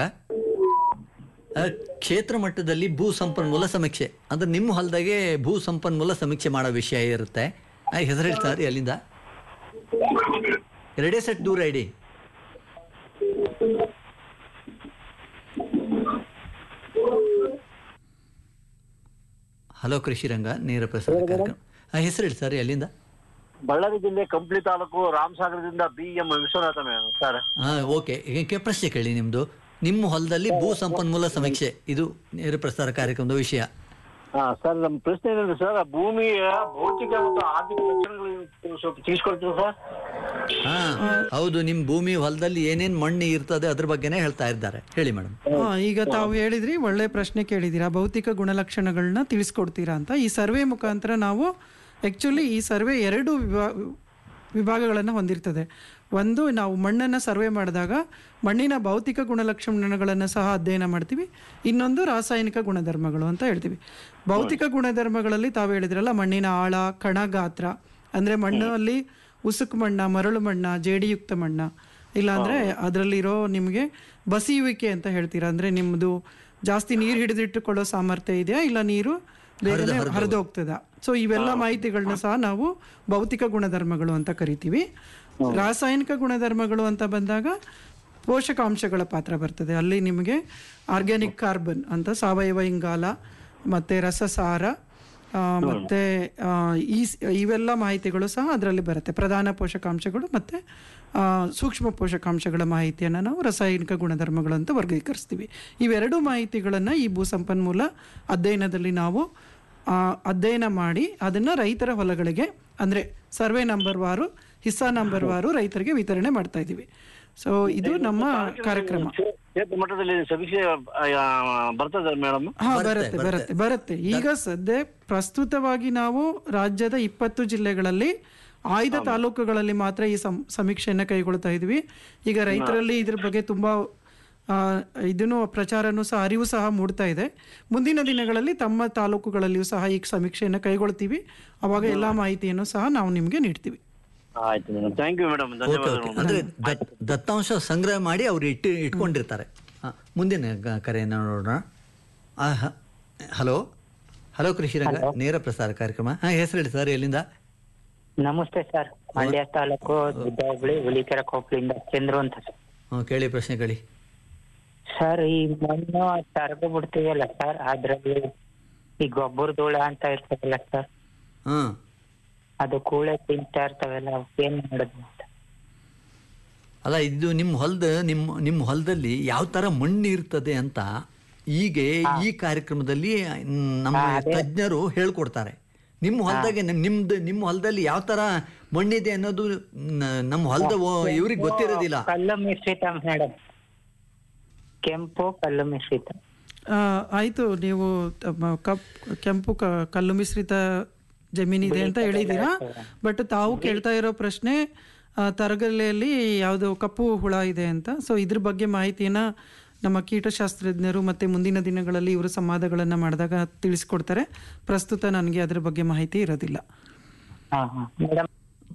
ಆ, ಕ್ಷೇತ್ರ ಮಟ್ಟದಲ್ಲಿ ಭೂ ಸಂಪನ್ಮೂಲ ಸಮೀಕ್ಷೆ ಅಂದ್ರೆ ನಿಮ್ಮ ಹೊಲದಾಗೆ ಭೂ ಸಂಪನ್ಮೂಲ ಸಮೀಕ್ಷೆ ಮಾಡೋ ವಿಷಯ ಇರುತ್ತೆ ಆ, ಹೆಸರು ಹೇಳಿ ಸರ್ ಎಲ್ಲಿಂದ ಎರಡೇ ಸೆಟ್ ದೂರ ಇಡಿ ಹಲೋ ಕೃಷಿ ರಂಗ ನೇರ ಪ್ರಸಾರ ಕಾರ್ಯಕ್ರಮ ಆ, ಹೆಸರು ಹೇಳಿ ಸರ್ ಎಲ್ಲಿಂದ ಬಳ್ಳಾರಿ ಜಿಲ್ಲೆ ಕಂಪ್ಲಿ ತಾಲೂಕು ರಾಮಸಾಗರದಿಂದ B M Vishwanatha madam sir ಹಾ ಓಕೆ ಈಗ ಪ್ರಶ್ನೆ ಕೇಳಿ ನಿಮ್ದು ನಿಮ್ಮ ಹೊಲದಲ್ಲಿ ಭೂ ಸಂಪನ್ಮೂಲ ಸಮೀಕ್ಷೆ ಇದು ನೇರ ಪ್ರಸಾರ ಕಾರ್ಯಕ್ರಮದ ವಿಷಯ ಹಾ ಸರ್ ನಮ್ಮ ಪ್ರಶ್ನೆ ಏನಂದ್ರೆ ಸರ್ ಭೂಮಿಯ ಭೌತಿಕ ಮತ್ತು ಆರ್ಥಿಕ ಲಕ್ಷಣಗಳು ಸ್ವಲ್ಪ ತಿಳಿಸ್ಕೊಡ್ತೀರಾ ಸರ್ ಹಾ ಹೌದು ನಿಮ್ ಭೂಮಿ ಹೊಲದಲ್ಲಿ ಏನೇನ್ ಮಣ್ಣು ಇರ್ತದೆ ಅದ್ರ ಬಗ್ಗೆನೇ ಹೇಳ್ತಾ ಇದ್ದಾರೆ ಹೇಳಿ ಮೇಡಮ್ ಹಾ, ಈಗ ತಾವು ಹೇಳಿದ್ರಿ ಒಳ್ಳೆ ಪ್ರಶ್ನೆ ಕೇಳಿದ್ದೀರಾ ಭೌತಿಕ ಗುಣಲಕ್ಷಣಗಳನ್ನ ತಿಳಿಸ್ಕೊಡ್ತೀರಾ ಅಂತ ಈ ಸರ್ವೆ ಮುಖಾಂತರ ನಾವು ಆ್ಯಕ್ಚುಲಿ ಈ ಸರ್ವೆ ಎರಡು ವಿಭಾ ವಿಭಾಗಗಳನ್ನು ಹೊಂದಿರ್ತದೆ ಒಂದು ನಾವು ಮಣ್ಣನ್ನು ಸರ್ವೆ ಮಾಡಿದಾಗ ಮಣ್ಣಿನ ಭೌತಿಕ ಗುಣಲಕ್ಷಣಗಳನ್ನು ಸಹ ಅಧ್ಯಯನ ಮಾಡ್ತೀವಿ ಇನ್ನೊಂದು ರಾಸಾಯನಿಕ ಗುಣಧರ್ಮಗಳು ಅಂತ ಹೇಳ್ತೀವಿ ಭೌತಿಕ ಗುಣಧರ್ಮಗಳಲ್ಲಿ ತಾವು ಹೇಳಿದ್ರಲ್ಲ ಮಣ್ಣಿನ ಆಳ ಕಣ ಗಾತ್ರ ಅಂದರೆ ಮಣ್ಣಲ್ಲಿ ಉಸುಕು ಮಣ್ಣ ಮರಳು ಮಣ್ಣ ಜೇಡಿಯುಕ್ತ ಮಣ್ಣ ಇಲ್ಲಾಂದರೆ ಅದರಲ್ಲಿರೋ ನಿಮಗೆ ಬಸಿಯುವಿಕೆ ಅಂತ ಹೇಳ್ತೀರಾ ಅಂದರೆ ನಿಮ್ಮದು ಜಾಸ್ತಿ ನೀರು ಹಿಡಿದಿಟ್ಟುಕೊಳ್ಳೋ ಸಾಮರ್ಥ್ಯ ಇದೆಯಾ ಇಲ್ಲ ನೀರು ಬೇಗನೆ ಹರಿದು ಹೋಗ್ತದ ಸೊ ಇವೆಲ್ಲ ಮಾಹಿತಿಗಳನ್ನ ಸಹ ನಾವು ಭೌತಿಕ ಗುಣಧರ್ಮಗಳು ಅಂತ ಕರಿತೀವಿ ರಾಸಾಯನಿಕ ಗುಣಧರ್ಮಗಳು ಅಂತ ಬಂದಾಗ ಪೋಷಕಾಂಶಗಳ ಪಾತ್ರ ಬರ್ತದೆ ಅಲ್ಲಿ ನಿಮಗೆ ಆರ್ಗ್ಯಾನಿಕ್ ಕಾರ್ಬನ್ ಅಂತ ಸಾವಯವ ಇಂಗಾಲ ಮತ್ತು ರಸಸಾರ ಆ, ಮತ್ತೆ ಆ, ಈ ಸ್- ಇವೆಲ್ಲ ಮಾಹಿತಿಗಳು ಸಹ ಅದರಲ್ಲಿ ಬರುತ್ತೆ ಪ್ರಧಾನ ಪೋಷಕಾಂಶಗಳು ಮತ್ತು ಆ, ಸೂಕ್ಷ್ಮ ಪೋಷಕಾಂಶಗಳ ಮಾಹಿತಿಯನ್ನು ನಾವು ರಾಸಾಯನಿಕ ಗುಣಧರ್ಮಗಳು ಅಂತ ವರ್ಗೀಕರಿಸ್ತೀವಿ ಇವೆರಡು ಮಾಹಿತಿಗಳನ್ನು ಈ ಭೂ ಸಂಪನ್ಮೂಲ ಅಧ್ಯಯನದಲ್ಲಿ ನಾವು ಆ, ಅಧ್ಯಯನ ಮಾಡಿ ಅದನ್ನು ರೈತರ ಹೊಲಗಳಿಗೆ ಅಂದರೆ ಸರ್ವೆ ನಂಬರ್ ವಾರು ಹಿಸ್ಸಾ ನಂಬರ್ ವಾರು ರೈತರಿಗೆ ವಿತರಣೆ ಮಾಡ್ತಾ ಇದ್ದೀವಿ ಸೊ ಇದು ನಮ್ಮ ಕಾರ್ಯಕ್ರಮ ಕ್ಷೇತ್ರ ಮಟ್ಟದಲ್ಲಿ ಸಮೀಕ್ಷೆ ಆ, ಬರ್ತದೆ ಮೇಡಮ್ ಹಾ ಬರುತ್ತೆ ಬರುತ್ತೆ ಬರುತ್ತೆ ಈಗ ಸದ್ಯ ಪ್ರಸ್ತುತವಾಗಿ ನಾವು ರಾಜ್ಯದ ಇಪ್ಪತ್ತು ಜಿಲ್ಲೆಗಳಲ್ಲಿ ಆಯ್ದ ತಾಲೂಕುಗಳಲ್ಲಿ ಮಾತ್ರ ಈ ಸಂ ಸಮೀಕ್ಷೆಯನ್ನು ಕೈಗೊಳ್ತಾ ಇದ್ವಿ ಈಗ ರೈತರಲ್ಲಿ ಇದ್ರ ಬಗ್ಗೆ ತುಂಬ ಇದನ್ನು ಪ್ರಚಾರನೂ ಸಹ ಅರಿವು ಸಹ ಮೂಡ್ತಾ ಇದೆ ಮುಂದಿನ ದಿನಗಳಲ್ಲಿ ತಮ್ಮ ತಾಲೂಕುಗಳಲ್ಲಿಯೂ ಸಹ ಈ ಸಮೀಕ್ಷೆಯನ್ನು ಕೈಗೊಳ್ತೀವಿ ಅವಾಗ ಎಲ್ಲ ಮಾಹಿತಿಯನ್ನು ಸಹ ನಾವು ನಿಮಗೆ ನೀಡ್ತೀವಿ ಆಯ್ತು madam thank you madam okay ಧನ್ಯವಾದಗಳು ಓಕೆ ಅಂದರೆ ದತ್- ದತ್ತಾಂಶ ಸಂಗ್ರಹ ಮಾಡಿ ಅವ್ರು ಇಟ್ಟು ಇಟ್ಕೊಂಡಿರ್ತಾರೆ ಹಾಂ ಮುಂದಿನ ಗ- ಕರೆಯನ್ನು ನೋಡೋಣ ಆ, ಹ- ಹಲೋ ಹಲೋ ಕೃಷಿ ರಂಗ ನೇರ ಪ್ರಸಾರ ಕಾರ್ಯಕ್ರಮ ಹಾಂ ಹೆಸರು ಹೇಳಿ ಸರ್ ಎಲ್ಲಿಂದ ನಮಸ್ತೆ ಸರ್ ಮಂಡ್ಯ ತಾಲೂಕು ದೊಡ್ಡ ಹುಬ್ಳಿ ಹುಲಿಕೆರೆ ಕೊಪ್ಪಳಿಂದ ಚಂದ್ರು ಅಂತ ಸರ್. ಹ್ಞೂ ಕೇಳಿ ಪ್ರಶ್ನೆ ಕೇಳಿ ಸರ್ ಈ ಮಣ್ಣು ತರಗು ಬಿಡ್ತೀವಲ್ಲ ಸರ್ ಅದ್ರಲ್ಲಿ ಈ ಗೊಬ್ಬರ ಧೂಳ ಅಂತ ಇರ್ತದಲ್ಲ ಸರ್ ಹಾಂ ಅದು ಕೂಳೆ ತಿಂತಾ ಇರ್ತವಲ್ಲ ಅವಕ್ಕೆ ಏನ್ ಮಾಡೋದು ಅಂತ ಅಲ್ಲ ಇದು ನಿಮ್ಮ ಹೊಲದ ನಿಮ್ಮ ನಿಮ್ಮ ಹೊಲದಲ್ಲಿ ಯಾವ ಥರ ಮಣ್ಣು ಇರ್ತದೆ ಅಂತ ಈಗ ಈ ಕಾರ್ಯಕ್ರಮದಲ್ಲಿ ಮ್, ನಮ್ಮ ತಜ್ಞರು ಹೇಳ್ಕೊಡ್ತಾರೆ ನಿಮ್ಮ ಹೊಲದಾಗೆ ನಿಮ್ದು ನಿಮ್ಮ ಹೊಲದಲ್ಲಿ ಯಾವ ಥರ ಮಣ್ಣಿದೆ ಅನ್ನೋದು ನ- ನಮ್ಮ ಹೊಲದ ಇವ್ರಿಗೆ ಗೊತ್ತಿರೋದಿಲ್ಲ ಕಲ್ಲು ಮಿಶ್ರಿತ ಮೇಡಮ್ ಕೆಂಪು ಕಲ್ಲು ಮಿಶ್ರಿತ ಆ, ಆಯ್ತು ನೀವು ತಮ್ಮ ಕಪ್ ಕೆಂಪು ಕ ಕಲ್ಲು ಮಿಶ್ರಿತ ಜಮೀನಿದೆ ಅಂತ ಹೇಳಿದ್ದೀರಾ ಬಟ್ ತಾವು ಕೇಳ್ತಾ ಇರೋ ಪ್ರಶ್ನೆ ಆ, ತರಗಲೆಯಲ್ಲಿ ಯಾವುದು ಕಪ್ಪು ಹುಳ ಇದೆ ಅಂತ ಸೊ ಇದ್ರ ಬಗ್ಗೆ ಮಾಹಿತಿಯನ್ನ ನಮ್ಮ ಕೀಟಶಾಸ್ತ್ರಜ್ಞರು ಮತ್ತು ಮುಂದಿನ ದಿನಗಳಲ್ಲಿ ಇವರು ಸಂವಾದಗಳನ್ನು ಮಾಡಿದಾಗ ತಿಳಿಸ್ಕೊಡ್ತಾರೆ ಪ್ರಸ್ತುತ ನನಗೆ ಅದರ ಬಗ್ಗೆ ಮಾಹಿತಿ ಇರೋದಿಲ್ಲ ಹಾ ಹಾ ಮೇಡಮ್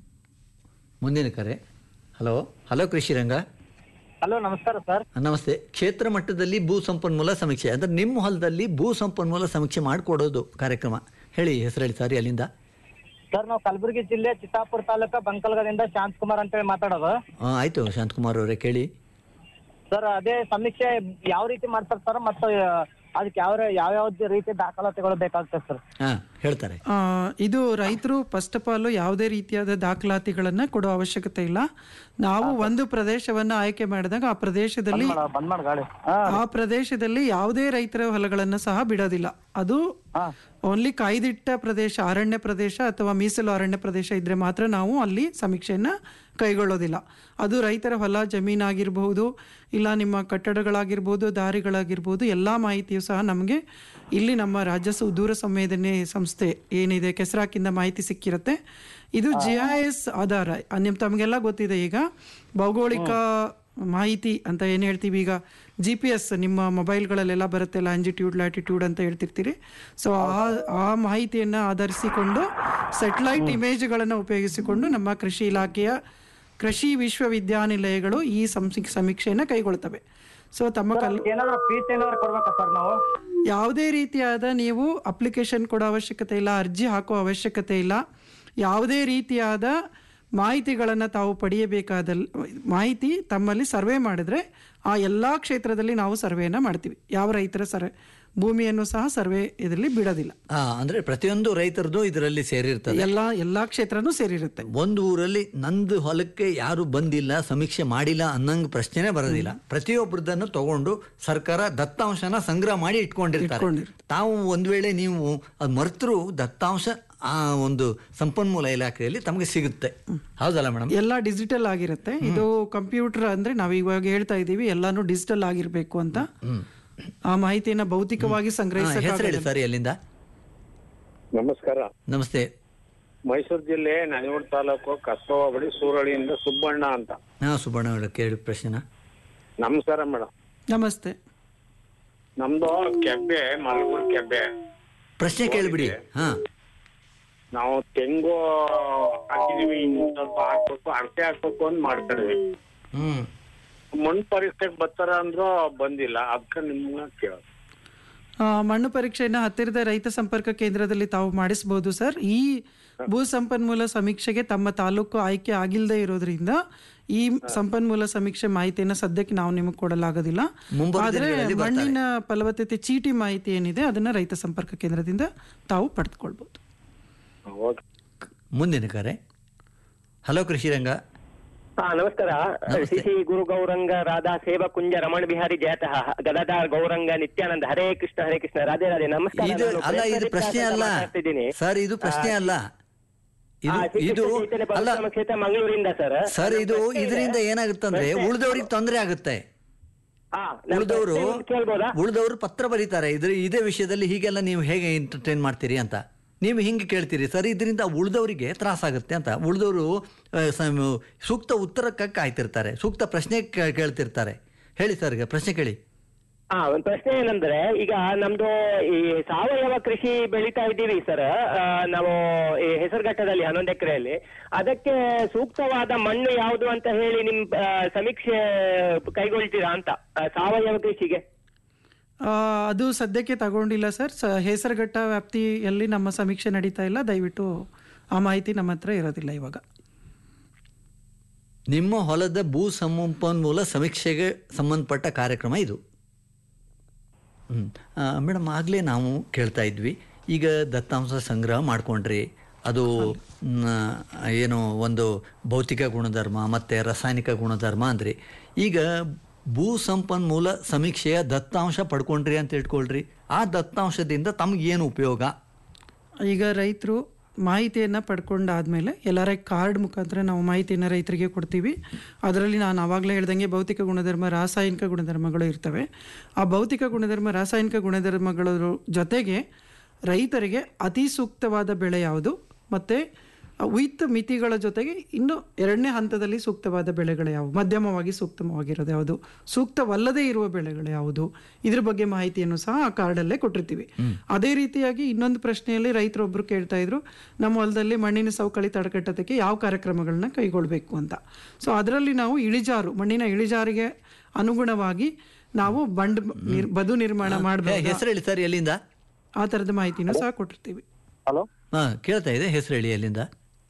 ಮುಂದಿನ ಕರೆ ಹಲೋ ಹಲೋ ಕೃಷಿ ರಂಗ ಹಲೋ ನಮಸ್ಕಾರ ಸರ್ ನಮಸ್ತೆ ಕ್ಷೇತ್ರ ಮಟ್ಟದಲ್ಲಿ ಭೂ ಸಂಪನ್ಮೂಲ ಸಮೀಕ್ಷೆ ಅಂದ್ರೆ ನಿಮ್ಮ ಹೊಲದಲ್ಲಿ ಭೂ ಸಂಪನ್ಮೂಲ ಸಮೀಕ್ಷೆ ಮಾಡಿಕೊಡೋದು ಕಾರ್ಯಕ್ರಮ ಹೇಳಿ ಹೆಸರು ಹೇಳಿ ಸಾರಿ ಅಲ್ಲಿಂದ ಸರ್ ನಾವು ಕಲಬುರಗಿ ಜಿಲ್ಲೆ ಚಿತ್ತಾಪುರ ತಾಲೂಕ ಬಂಕಲ್ಗದಿಂದ ಶಾಂತಕುಮಾರ್ ಅಂತೇಳಿ ಮಾತಾಡೋದು ಆ, ಆಯ್ತು ಶಾಂತಕುಮಾರ್ ಅವರೇ ಕೇಳಿ ಸರ್ ಅದೇ ಸಮೀಕ್ಷೆ ಯಾವ ರೀತಿ ಮಾಡ್ತಾರೆ ಸರ್ ಮತ್ತು ಅದಕ್ಕೆ ಯಾವ ಯಾವ ರೀತಿ ದಾಖಲಾತಿಗಳು ಬೇಕಾಗ್ತದೆ ಸರ್ ಹಾ ಹೇಳ್ತಾರೆ ಆ, ಇದು ರೈತರು ಫಸ್ಟ್ ಆಫ್ ಆಲ್ ಯಾವುದೇ ರೀತಿಯಾದ ದಾಖಲಾತಿಗಳನ್ನು ಕೊಡೋ ಅವಶ್ಯಕತೆ ಇಲ್ಲ ನಾವು ಒಂದು ಪ್ರದೇಶವನ್ನು ಆಯ್ಕೆ ಮಾಡಿದಾಗ ಆ ಪ್ರದೇಶದಲ್ಲಿ ಬಂದ್ ಮಾಡಿ ಗಾಡಿ ಆ ಪ್ರದೇಶದಲ್ಲಿ ಯಾವುದೇ ರೈತರ ಹೊಲಗಳನ್ನು ಸಹ ಬಿಡೋದಿಲ್ಲ ಅದು ಓನ್ಲಿ ಕಾಯ್ದಿಟ್ಟ ಪ್ರದೇಶ ಅರಣ್ಯ ಪ್ರದೇಶ ಅಥವಾ ಮೀಸಲು ಅರಣ್ಯ ಪ್ರದೇಶ ಇದ್ರೆ ಮಾತ್ರ ನಾವು ಅಲ್ಲಿ ಸಮೀಕ್ಷೆಯನ್ನ ಕೈಗೊಳ್ಳೋದಿಲ್ಲ ಅದು ರೈತರ ಹೊಲ ಜಮೀನಾಗಿರ್ಬಹುದು ಇಲ್ಲ ನಿಮ್ಮ ಕಟ್ಟಡಗಳಾಗಿರ್ಬೋದು ದಾರಿಗಳಾಗಿರ್ಬೋದು ಎಲ್ಲ ಮಾಹಿತಿಯು ಸಹ ನಮಗೆ ಇಲ್ಲಿ ನಮ್ಮ ರಾಜ್ಯ ಸುದೂರ ಸಂವೇದನೆ ಸಂಸ್ಥೆ ಏನಿದೆ ಕೆಸರಾಕಿಂದ ಮಾಹಿತಿ ಸಿಕ್ಕಿರುತ್ತೆ ಇದು ಜಿ ಐ ಎಸ್ ಆಧಾರ ನಿಮ್ ತಮಗೆಲ್ಲ ಗೊತ್ತಿದೆ ಈಗ ಭೌಗೋಳಿಕ ಮಾಹಿತಿ ಅಂತ ಏನು ಹೇಳ್ತೀವಿ ಈಗ ಜಿ ಪಿ ಎಸ್ ನಿಮ್ಮ ಮೊಬೈಲ್ಗಳಲ್ಲೆಲ್ಲ ಬರುತ್ತೆ ಲ್ಯಾಂಜಿಟ್ಯೂಡ್ ಲ್ಯಾಟಿಟ್ಯೂಡ್ ಅಂತ ಹೇಳ್ತಿರ್ತೀರಿ ಸೊ ಆ ಆ ಮಾಹಿತಿಯನ್ನು ಆಧರಿಸಿಕೊಂಡು ಸೆಟಲೈಟ್ ಇಮೇಜ್ಗಳನ್ನು ಉಪಯೋಗಿಸಿಕೊಂಡು ನಮ್ಮ ಕೃಷಿ ಇಲಾಖೆಯ ಕೃಷಿ ವಿಶ್ವವಿದ್ಯಾನಿಲಯಗಳು ಈ ಸಂಸಿ ಸಮೀಕ್ಷೆಯನ್ನು ಕೈಗೊಳ್ತವೆ ಸೊ ತಮ್ಮ ಕಲ್ ಏನಾದ್ರು ಫೀಸ್ ಏನಾದ್ರು ಕೊಡ್ಬೇಕಾ ಸರ್ ನಾವು ಯಾವುದೇ ರೀತಿಯಾದ ನೀವು ಅಪ್ಲಿಕೇಶನ್ ಕೊಡೋ ಅವಶ್ಯಕತೆ ಇಲ್ಲ ಅರ್ಜಿ ಹಾಕೋ ಅವಶ್ಯಕತೆ ಇಲ್ಲ ಯಾವುದೇ ರೀತಿಯಾದ ಮಾಹಿತಿಗಳನ್ನು ತಾವು ಪಡೆಯಬೇಕಾದ ಮಾಹಿತಿ ತಮ್ಮಲ್ಲಿ ಸರ್ವೆ ಮಾಡಿದ್ರೆ ಆ ಎಲ್ಲ ಕ್ಷೇತ್ರದಲ್ಲಿ ನಾವು ಸರ್ವೆಯನ್ನು ಮಾಡ್ತೀವಿ ಯಾವ ರೈತರ ಸರ್ವೆ ಭೂಮಿಯನ್ನು ಸಹ ಸರ್ವೆ ಇದರಲ್ಲಿ ಬಿಡೋದಿಲ್ಲ ಆ, ಅಂದ್ರೆ ಪ್ರತಿಯೊಂದು ರೈತರದು ಇದರಲ್ಲಿ ಸೇರಿರ್ತದೆ ಎಲ್ಲ ಎಲ್ಲ ಕ್ಷೇತ್ರನೂ ಸೇರಿರುತ್ತೆ ಒಂದು ಊರಲ್ಲಿ ನಂದು ಹೊಲಕ್ಕೆ ಯಾರು ಬಂದಿಲ್ಲ ಸಮೀಕ್ಷೆ ಮಾಡಿಲ್ಲ ಅನ್ನಂಗ್ ಪ್ರಶ್ನೆನೇ ಬರೋದಿಲ್ಲ ಪ್ರತಿಯೊಬ್ಬರದನ್ನು ತಗೊಂಡು ಸರ್ಕಾರ ದತ್ತಾಂಶನ ಸಂಗ್ರಹ ಮಾಡಿ ಇಟ್ಕೊಂಡಿರ್ತಾರೆ ತಾವು ಒಂದ್ ವೇಳೆ ನೀವು ಅದು ಮರ್ತರು ದತ್ತಾಂಶ ಆ ಒಂದು ಸಂಪನ್ಮೂಲ ಇಲಾಖೆಯಲ್ಲಿ ತಮಗೆ ಸಿಗುತ್ತೆ ಹೌದಲ್ಲ ಮೇಡಮ್ ಎಲ್ಲ ಡಿಜಿಟಲ್ ಆಗಿರುತ್ತೆ ಇದು ಕಂಪ್ಯೂಟರ್ ಅಂದ್ರೆ ನಾವು ಇವಾಗ ಹೇಳ್ತಾ ಇದ್ದೀವಿ ಎಲ್ಲಾನು ಡಿಜಿಟಲ್ ಆಗಿರ್ಬೇಕು ಅಂತ ಆ ಮಾಹಿತಿಯನ್ನ ಭೌತಿಕವಾಗಿ ಹೆಸರು ಹೇಳಿ ಸಂಗ್ರಹಿಸ ಸರ್ ಎಲ್ಲಿಂದ ನಮಸ್ಕಾರ ನಮಸ್ತೆ ಮೈಸೂರು ಜಿಲ್ಲೆ ನನೆಯೂರು ತಾಲೂಕು ಕಸಬಾ ಬಳಿ ಸೂರಳಿಯಿಂದ ಸುಬ್ಬಣ್ಣ ಅಂತ ಹಾಂ ಸುಬ್ಬಣ್ಣ ಅವರೇ ಕೇಳಿ ಪ್ರಶ್ನೆನ ನಮಸ್ಕಾರ ಮೇಡಮ್ ನಮಸ್ತೆ ನಮ್ದು ಕೆಬ್ಬೆ ಮಲಗೂರು ಕೆಬ್ಬೆ ಪ್ರಶ್ನೆ ಕೇಳಿಬಿಡಿ ಹಾಂ ನಾವು ತೆಂಗು ಹಾಕಿದೀವಿ ಇನ್ನು ಸ್ವಲ್ಪ ಹಾಕ್ಬೇಕು ಅಳತೆ ಹಾಕ್ಬೇಕು ಅಂತ ಮಾಡ್ತಿದ್ವಿ ಹ್ಮ್ ಮಣ್ಣು ಪರೀಕ್ಷೆಗೆ ಬರ್ತಾರ ಅಂದ್ರು ಬಂದಿಲ್ಲ ಅದಕ್ಕೆ ನಿಮ್ಮನ್ನ ಕೇಳ ಆ, ಮಣ್ಣು ಪರೀಕ್ಷೆಯನ್ನ ಹತ್ತಿರದ ರೈತ ಸಂಪರ್ಕ ಕೇಂದ್ರದಲ್ಲಿ ತಾವು ಮಾಡಿಸಬಹುದು ಸರ್ ಈ ಭೂ ಸಂಪನ್ಮೂಲ ಸಮೀಕ್ಷೆಗೆ ತಮ್ಮ ತಾಲೂಕು ಆಯ್ಕೆ ಆಗಿಲ್ಲದೆ ಇರೋದ್ರಿಂದ ಈ ಸಂಪನ್ಮೂಲ ಸಮೀಕ್ಷೆ ಮಾಹಿತಿಯನ್ನ ಸದ್ಯಕ್ಕೆ ನಾವು ನಿಮಗೆ ಕೊಡಲಾಗೋದಿಲ್ಲ ಮುಂಬರುವ ಆದ್ರೆ ದಿನಗಳಲ್ಲಿ ಬರ್ತಾರೆ. ಮಣ್ಣಿನ ಫಲವತ್ತತೆ ಚೀಟಿ ಮಾಹಿತಿ ಏನಿದೆ ಅದನ್ನ ರೈತ ಸಂಪರ್ಕ ಕೇಂದ್ರದಿಂದ ತಾವು ಪಡೆದುಕೊಳ್ಬಹುದು ಮುಂದಿನ ಕರೆ ಹಲೋ ಕೃಷಿರಂಗ ಹಾ ನಮಸ್ಕಾರ ಶ್ರೀ ಶ್ರೀ ಗುರು ಗೌರಂಗ ರಾಧಾ ಸೇವಾ ಕುಂಜ ರಮಣ ಬಿಹಾರಿ ಜಯತಃ ಗದಾಧಾರ್ ಗೌರಂಗ ನಿತ್ಯಾನಂದ ಹರೇ ಕೃಷ್ಣ ಹರೇ ಕೃಷ್ಣ ರಾಧೆ ರಾಧೆ ನಮಸ್ಕಾರ ಇದು ನಾನು ಅಲ್ಲ ಇದು ಪ್ರಯತ್ನ ಪ್ರಶ್ನೆ ಅಲ್ಲ ಮಾತಾಡ್ತಿದ್ದೀನಿ. ಸರ್ ಇದು ಪ್ರಶ್ನೆ ಅಲ್ಲ ಇದು ಆ, ಶ್ರೀ ಇದು ಕೃಷ್ಣ ಚೈತನ್ಯ ಅಲ್ಲ ಪರಶುರಾಮ ಕ್ಷೇತ್ರ ಮಂಗಳೂರಿಂದ ಸರ್ ಸರ್ ಇದು ನನ್ನ ಪ್ರಶ್ನೆ ಇದರಿಂದ ಇದೆ. ಏನಾಗುತ್ತಂದ್ರೆ ಪ್ರಶ್ನೆ- ಉಳಿದವರು ತೊಂದರೆ ಆಗುತ್ತೆ ಹಾ, ನನ್ನ ಉಳಿದವರು ಪ್ರಶ್ನೆ ಒಂದು ಕೇಳ್ಬೋದಾ ಉಳಿದವರು ಪತ್ರ ಬರೀತಾರೆ ಇದ್ರ ಇದೇ ವಿಷಯದಲ್ಲಿ ಹೀಗೆಲ್ಲ ನೀವು ಹೇಗೆ ಎಂಟರ್ಟೈನ್ ಮಾಡ್ತೀರಿ ಅಂತ ನೀವು ಹಿಂಗೆ ಕೇಳ್ತೀರಿ ಸರ್ ಇದರಿಂದ ಉಳಿದವರಿಗೆ ತ್ರಾಸಾಗುತ್ತೆ ಅಂತ ಉಳಿದವರು ಸೂಕ್ತ ಉತ್ತರಕ್ಕೆ ಕಾಯ್ತಿರ್ತಾರೆ ಸೂಕ್ತ ಪ್ರಶ್ನೆ ಕೇ- ಕೇಳ್ತಿರ್ತಾರೆ ಹೇಳಿ ಸರ್ ಈಗ ಪ್ರಶ್ನೆ ಕೇಳಿ ಹಾ ಒಂದ್ ಪ್ರಶ್ನೆ ಏನಂದ್ರೆ ಈಗ ನಮ್ದು ಈ ಸಾವಯವ ಕೃಷಿ ಬೆಳಿತಾ ಇದ್ದೀವಿ ಸರ್ ನಾವು ಈ ಹೆಸರುಘಟ್ಟದಲ್ಲಿ ಹನ್ನೊಂದು ಎಕರೆಯಲ್ಲಿ ಅದಕ್ಕೆ ಸೂಕ್ತವಾದ ಮಣ್ಣು ಯಾವುದು ಅಂತ ಹೇಳಿ ನಿಮ್ ಆ, ಸಮೀಕ್ಷೆ ಕೈಗೊಳ್ತೀರಾ ಅಂತ ಆ, ಸಾವಯವ ಕೃಷಿಗೆ ಆ, ಅದು ಸದ್ಯಕ್ಕೆ ತಗೊಂಡಿಲ್ಲ ಸರ್ ಸ ಹೆಸರುಘಟ್ಟ ವ್ಯಾಪ್ತಿಯಲ್ಲಿ ನಮ್ಮ ಸಮೀಕ್ಷೆ ನಡೀತಾ ಇಲ್ಲ ದಯವಿಟ್ಟು ಆ ಮಾಹಿತಿ ನಮ್ಮ ಹತ್ರ ಇರೋದಿಲ್ಲ ಇವಾಗ ನಿಮ್ಮ ಹೊಲದ ಭೂ ಸಂಪನ್ಮೂಲ ಸಮೀಕ್ಷೆಗೆ ಸಂಬಂಧಪಟ್ಟ ಕಾರ್ಯಕ್ರಮ ಇದು ಹ್ಞೂ ಮೇಡಮ್ ಆಗಲೇ ನಾವು ಕೇಳ್ತಾ ಇದ್ವಿ ಈಗ ದತ್ತಾಂಶ ಸಂಗ್ರಹ ಮಾಡ್ಕೊಂಡ್ರಿ ಅದು ಮ್, ಏನು ಒಂದು ಭೌತಿಕ ಗುಣಧರ್ಮ ಮತ್ತು ರಾಸಾಯನಿಕ ಗುಣಧರ್ಮ ಅಂದ್ರಿ ಈಗ ಭೂ ಸಂಪನ್ಮೂಲ ಸಮೀಕ್ಷೆಯ ದತ್ತಾಂಶ ಪಡ್ಕೊಂಡ್ರಿ ಅಂತ ಇಟ್ಕೊಳ್ರಿ ಆ ದತ್ತಾಂಶದಿಂದ ತಮಗೇನು ಉಪಯೋಗ ಈಗ ರೈತರು ಮಾಹಿತಿಯನ್ನು ಪಡ್ಕೊಂಡಾದ್ಮೇಲೆ ಎಲ್ಲರ ಕಾರ್ಡ್ ಮುಖಾಂತರ ನಾವು ಮಾಹಿತಿಯನ್ನು ರೈತರಿಗೆ ಕೊಡ್ತೀವಿ ಅದರಲ್ಲಿ ನಾನು ಆವಾಗಲೇ ಹೇಳ್ದಂಗೆ ಭೌತಿಕ ಗುಣಧರ್ಮ ರಾಸಾಯನಿಕ ಗುಣಧರ್ಮಗಳು ಇರ್ತವೆ ಆ ಭೌತಿಕ ಗುಣಧರ್ಮ ರಾಸಾಯನಿಕ ಗುಣಧರ್ಮಗಳ ಜೊತೆಗೆ ರೈತರಿಗೆ ಅತಿ ಸೂಕ್ತವಾದ ಬೆಳೆ ಯಾವುದು ಮತ್ತು ವಿತ್ ಮಿತಿಗಳ ಜೊತೆಗೆ ಇನ್ನು ಎರಡನೇ ಹಂತದಲ್ಲಿ ಸೂಕ್ತವಾದ ಬೆಳೆಗಳು ಯಾವುವು ಮಧ್ಯಮವಾಗಿ ಸೂಕ್ತವಾಗಿರೋದು ಯಾವುದು ಸೂಕ್ತವಲ್ಲದೇ ಇರುವ ಬೆಳೆಗಳು ಯಾವುದು ಇದ್ರ ಬಗ್ಗೆ ಮಾಹಿತಿಯನ್ನು ಸಹ ಆ ಕಾರ್ಡಲ್ಲೇ ಕೊಟ್ಟಿರ್ತೀವಿ ಅದೇ ರೀತಿಯಾಗಿ ಇನ್ನೊಂದು ಪ್ರಶ್ನೆಯಲ್ಲಿ ರೈತರೊಬ್ಬರು ಕೇಳ್ತಾ ಇದ್ರು ನಮ್ಮ ಹೊಲದಲ್ಲಿ ಮಣ್ಣಿನ ಸವಕಳಿ ತಡೆಗಟ್ಟೋದಕ್ಕೆ ಯಾವ ಕಾರ್ಯಕ್ರಮಗಳನ್ನ ಕೈಗೊಳ್ಳಬೇಕು ಅಂತ ಸೊ ಅದರಲ್ಲಿ ನಾವು ಇಳಿಜಾರು ಮಣ್ಣಿನ ಇಳಿಜಾರಿಗೆ ಅನುಗುಣವಾಗಿ ನಾವು ಬಂಡ್ ನಿರ್- ಬದು ನಿರ್ಮಾಣ ಮಾಡಬೇಕು ಹೆಸರು ಹೇಳಿ ಸರ್ ಎಲ್ಲಿಂದ ಆ ಥರದ ಮಾಹಿತಿನೂ ಸಹ ಕೊಟ್ಟಿರ್ತೀವಿ ಹಲೋ ಹಾಂ ಕೇಳ್ತಾ ಇದೆ ಹೆಸರು ಹೇಳಿ ಎಲ್ಲಿಂದ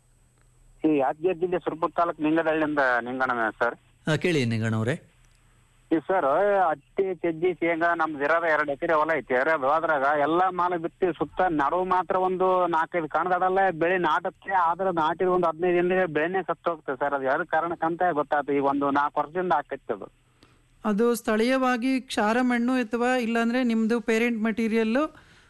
ಈ ಯಾದಗಿರಿ ಜಿಲ್ಲೆ ಸುರಪುರ ತಾಲೂಕು ನಿಂಗದಳ್ಳಿಯಿಂದ ನಿಂಗಣ್ಣ ಸರ್ ಹಾಂ ಕೇಳಿ ನಿಂಗಣ್ಣವ್ರೆ ಈ ಸರ್ ಹತ್ತಿ ಸಜ್ಜಿ ಶೇಂಗಾ ನಮ್ದು ಇರೋದ ಎರಡು ಎಕರೆ ಹೊಲ ಐತಿ ಇರೋದು ಅದ್ರಾಗ ಎಲ್ಲಾ ಮಾಲ ಬಿತ್ತಿ ಸುತ್ತ ನಡುವು ಮಾತ್ರ ಒಂದು ನಾಲ್ಕೈದು ಕಣದಡಲ್ಲ ಬೆಳೆ ನಾಟಕ್ಕೆ ಆದ್ರೆ ನಾಟಿದ ಒಂದು ಹದಿನೈದು ದಿನದ ಬೆಳೆನೇ ಸತ್ತು ಹೋಗ್ತದೆ ಸರ್ ಅದು ಯಾವ್ದು ಕಾರಣಕ್ಕಂತ ಗೊತ್ತಾಯ್ತು ಈಗ ಒಂದು ನಾಲ್ಕು ವರ್ಷದಿಂದ ಆಕೈತಿ ಅದು ಅದು ಸ್ಥಳೀಯವಾಗಿ ಕ್ಷಾರ ಮಣ್ಣು ಅಥವಾ ಇಲ್ಲಾಂದರೆ ನಿಮ್ಮದು ಪೇರೆಂಟ್ ಮಟೀರಿಯಲ್ಲು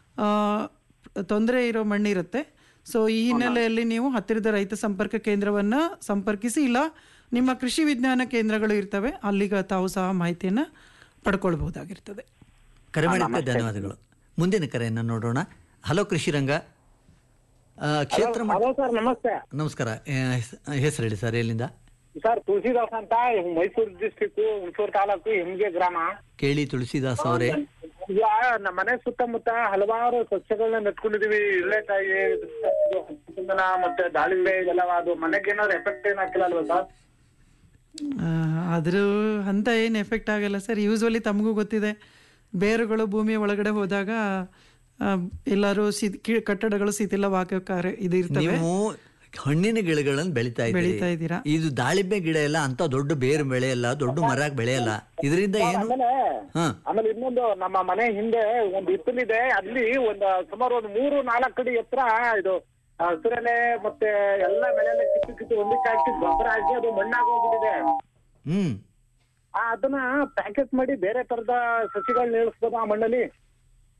ತೊಂದರೆ ಇರೋ ಮಣ್ಣಿರುತ್ತೆ ಸೊ ಈ ಹಿನ್ನೆಲೆಯಲ್ಲಿ ನೀವು ಹತ್ತಿರದ ರೈತ ಸಂಪರ್ಕ ಕೇಂದ್ರವನ್ನು ಸಂಪರ್ಕಿಸಿ ಇಲ್ಲ ನಿಮ್ಮ ಕೃಷಿ ವಿಜ್ಞಾನ ಕೇಂದ್ರಗಳು ಇರ್ತವೆ ಅಲ್ಲಿಗೆ ತಾವು ಸಹ ಮಾಹಿತಿಯನ್ನು ಪಡ್ಕೊಳ್ಬಹುದಾಗಿರ್ತದೆ ಕರೆ ಮಾಡಿದ್ದಕ್ಕೆ ಧನ್ಯವಾದಗಳು ಮುಂದಿನ ಕರೆಯನ್ನು ನೋಡೋಣ ಹಲೋ ಕೃಷಿರಂಗ ಆ, ಕ್ಷೇತ್ರ ಮಟ್ಟ- ಹಲೋ ಸರ್ ನಮಸ್ತೆ ನಮಸ್ಕಾರ ಆ, ಹೆಸ್- ಹೆಸರು ಹೇಳಿ ಸರ್ ಎಲ್ಲಿಂದ ಸರ್ ತುಳಸಿದಾಸ್ ಅಂತ ಮೈಸೂರು ಡಿಸ್ಟಿಕ್ ಹುಣಸೂರು ತಾಲೂಕು ಹಿಮ್ಗೆ ಗ್ರಾಮ ಕೇಳಿ ತುಳಸಿದಾಸ್ ಅವರೇ ಈಗ ನಮ್ಮ ಮನೆ ಸುತ್ತಮುತ್ತ ಹಲವಾರು ಸಸ್ಯಗಳನ್ನ ನೆಟ್ಕೊಂಡಿದೀವಿ ಇಳ್ಳೆಕಾಯಿ ಚಂದನ ಮತ್ತೆ ದಾಳಿಂಬೆ ಇದೆಲ್ಲ ಅದು ಮನೆಗೆ ಏನಾದ್ರು ಎಫೆಕ್ಟ್ ಏನ್ ಹಾಕಿಲ್ಲ ಅಲ್ವಾ ಸರ್ ಆ, ಅದ್ರ ಹಂತ ಏನು ಎಫೆಕ್ಟ್ ಆಗಲ್ಲ ಸರ್ ಯೂಸ್ವಲಿ ತಮಗೂ ಗೊತ್ತಿದೆ ಬೇರುಗಳು ಭೂಮಿಯ ಒಳಗಡೆ ಹೋದಾಗ ಆ, ಎಲ್ಲರೂ ಸಿ ಕಿ- ಕಟ್ಟಡಗಳು ಶಿಥಿಲವಾಗೋ ಕಾರ್ಯ ಇದು ಇರ್ತವೆ ನೀವು ಹಣ್ಣಿನ ಗಿಡಗಳನ್ನು ಬೆಳಿತಾ ಬೆಳಿತಾ ಇದ್ದೀರಿ ಇದ್ದೀರಾ. ಇದು ದಾಳಿಂಬೆ ಗಿಡ ಎಲ್ಲ ಅಂತ ದೊಡ್ಡ ಬೇರು ಬೆಳೆಯಲ್ಲ ದೊಡ್ಡ ಮರ ಬೆಳೆಯಲ್ಲ ಇದರಿಂದ ಏನು ಆಮೇಲೆ ಹಾ ಆಮೇಲೆ ಇನ್ನೊಂದು ನಮ್ಮ ಮನೆ ಹಿಂದೆ ಒಂದು ಹಿತ್ತಲಿದೆ ಅಲ್ಲಿ ಒಂದು ಸುಮಾರು ಒಂದು ಮೂರು ನಾಲ್ಕು ಅಡಿ ಎತ್ತರ ಇದು ಹಸಿರೆಲೆ ಮತ್ತೆ ಎಲ್ಲ ಬೆಳೆಯಲ್ಲ ಕಿತ್ತು ಕಿತ್ತು ಒಂದಕ್ಕೆ ಹಾಕಿ ಗೊಬ್ಬರ ಹಾಕಿ ಅದು ಮಣ್ಣಾಗೋಗ್ಬಿಟ್ಟಿದೆ ಹ್ಮ್ ಆ, ಅದನ್ನ ಪ್ಯಾಕೆಟ್ ಮಾಡಿ ಬೇರೆ ತರದ ಸಸಿಗಳನ್ನ ಇಳಿಸ್ಬೋದು ಆ ಮಣ್ಣಲ್ಲಿ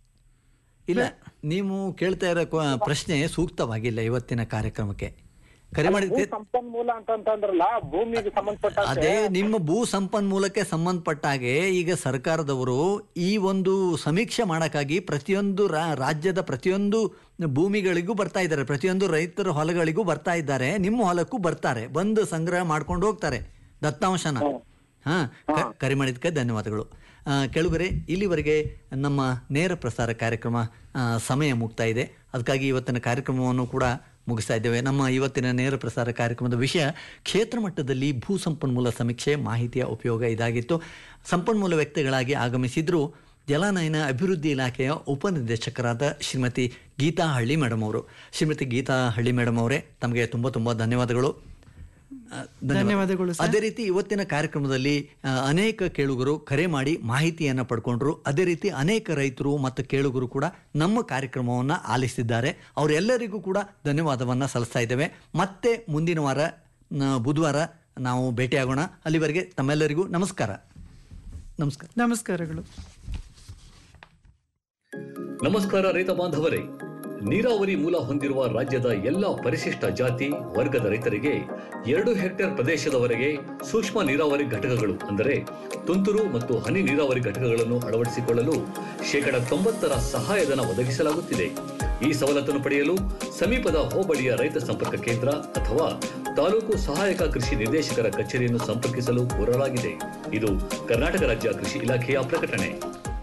ಇಲ್ಲ ನೀವು ಕೇಳ್ತಾ ಇರೋ ಕ್ವ- ಪ್ರಶ್ನೆ ಸೂಕ್ತವಾಗಿಲ್ಲ ಇವತ್ತಿನ ಕಾರ್ಯಕ್ರಮಕ್ಕೆ ಕರೆ ಮಾಡಿದ್ಕೆ ಭೂ ಸಂಪನ್ಮೂಲ ಅಂತಂತಂದ್ರಲ್ಲ ಭೂಮಿಗೆ ಸಂಬಂಧಪಟ್ಟಂತೆ ಅದೇ ನಿಮ್ಮ ಭೂ ಸಂಪನ್ಮೂಲಕ್ಕೆ ಸಂಬಂಧಪಟ್ಟ ಹಾಗೆ ಈಗ ಸರ್ಕಾರದವರು ಈ ಒಂದು ಸಮೀಕ್ಷೆ ಮಾಡೋಕ್ಕಾಗಿ ಪ್ರತಿಯೊಂದು ರಾ- ರಾಜ್ಯದ ಪ್ರತಿಯೊಂದು ಭೂಮಿಗಳಿಗೂ ಬರ್ತಾ ಇದ್ದಾರೆ ಪ್ರತಿಯೊಂದು ರೈತರ ಹೊಲಗಳಿಗೂ ಬರ್ತಾ ಇದ್ದಾರೆ ನಿಮ್ಮ ಹೊಲಕ್ಕೂ ಬರ್ತಾರೆ ಬಂದು ಸಂಗ್ರಹ ಮಾಡ್ಕೊಂಡು ಹೋಗ್ತಾರೆ ದತ್ತಾಂಶನ ಹಾ ಕ- ಕರೆ ಮಾಡಿದ್ದಕ್ಕೆ ಧನ್ಯವಾದಗಳು ಆ, ಕೆಳಗರೆ ಇಲ್ಲಿವರೆಗೆ ನಮ್ಮ ನೇರ ಪ್ರಸಾರ ಕಾರ್ಯಕ್ರಮ ಆ, ಸಮಯ ಮುಗ್ತಾ ಇದೆ ಅದಕ್ಕಾಗಿ ಇವತ್ತಿನ ಕಾರ್ಯಕ್ರಮವನ್ನು ಕೂಡ ಮುಗಿಸ್ತಾ ಇದ್ದೇವೆ ನಮ್ಮ ಇವತ್ತಿನ ನೇರ ಪ್ರಸಾರ ಕಾರ್ಯಕ್ರಮದ ವಿಷಯ ಕ್ಷೇತ್ರ ಮಟ್ಟದಲ್ಲಿ ಭೂ ಸಂಪನ್ಮೂಲ ಸಮೀಕ್ಷೆ ಮಾಹಿತಿಯ ಉಪಯೋಗ ಇದಾಗಿತ್ತು ಸಂಪನ್ಮೂಲ ವ್ಯಕ್ತಿಗಳಾಗಿ ಆಗಮಿಸಿದ್ರು ಜಲಾನಯನ ಅಭಿವೃದ್ಧಿ ಇಲಾಖೆಯ ಉಪನಿರ್ದೇಶಕರಾದ ಶ್ರೀಮತಿ ಗೀತಾ ಹಳ್ಳಿ ಮೇಡಮ್ ಅವರು ಶ್ರೀಮತಿ ಗೀತಾ ಹಳ್ಳಿ ಮೇಡಮ್ ಅವರೇ ತಮಗೆ ತುಂಬ ತುಂಬ ಧನ್ಯವಾದಗಳು ಆ, ಧನ್ಯವಾದಗಳು ಸರ್. ಅದೇ ರೀತಿ ಇವತ್ತಿನ ಕಾರ್ಯಕ್ರಮದಲ್ಲಿ ಆ, ಅನೇಕ ಕೇಳುಗರು ಕರೆ ಮಾಡಿ ಮಾಹಿತಿಯನ್ನು ಪಡ್ಕೊಂಡ್ರು ಅದೇ ರೀತಿ ಅನೇಕ ರೈತರು ಮತ್ತು ಕೇಳುಗರು ಕೂಡ ನಮ್ಮ ಕಾರ್ಯಕ್ರಮವನ್ನು ಆಲಿಸಿದ್ದಾರೆ ಅವರೆಲ್ಲರಿಗೂ ಕೂಡ ಧನ್ಯವಾದವನ್ನು ಸಲ್ಲಿಸ್ತಾ ಇದ್ದೇವೆ ಮತ್ತೆ ಮುಂದಿನ ವಾರ ನ- ಬುಧವಾರ ನಾವು ಭೇಟಿಯಾಗೋಣ ಅಲ್ಲಿವರೆಗೆ ತಮ್ಮೆಲ್ಲರಿಗೂ ನಮಸ್ಕಾರ ನಮಸ್ಕಾರ ನಮಸ್ಕಾರಗಳು ನಮಸ್ಕಾರ ರೈತ ಬಾಂಧವರೇ ನೀರಾವರಿ ಮೂಲ ಹೊಂದಿರುವ ರಾಜ್ಯದ ಎಲ್ಲ ಪರಿಶಿಷ್ಟ ಜಾತಿ ವರ್ಗದ ರೈತರಿಗೆ ಎರಡು ಹೆಕ್ಟೇರ್ ಪ್ರದೇಶದವರೆಗೆ ಸೂಕ್ಷ್ಮ ನೀರಾವರಿ ಘಟಕಗಳು ಅಂದರೆ ತುಂತುರು ಮತ್ತು ಹನಿ ನೀರಾವರಿ ಘಟಕಗಳನ್ನು ಅಳವಡಿಸಿಕೊಳ್ಳಲು ಶೇಕಡ ತೊಂಬತ್ತರ ಸಹಾಯಧನ ಒದಗಿಸಲಾಗುತ್ತಿದೆ ಈ ಸವಲತ್ತನ್ನು ಪಡೆಯಲು ಸಮೀಪದ ಹೋಬಳಿಯ ರೈತ ಸಂಪರ್ಕ ಕೇಂದ್ರ ಅಥವಾ ತಾಲೂಕು ಸಹಾಯಕ ಕೃಷಿ ನಿರ್ದೇಶಕರ ಕಚೇರಿಯನ್ನು ಸಂಪರ್ಕಿಸಲು ಕೋರಲಾಗಿದೆ ಇದು ಕರ್ನಾಟಕ ರಾಜ್ಯ ಕೃಷಿ ಇಲಾಖೆಯ ಪ್ರಕಟಣೆ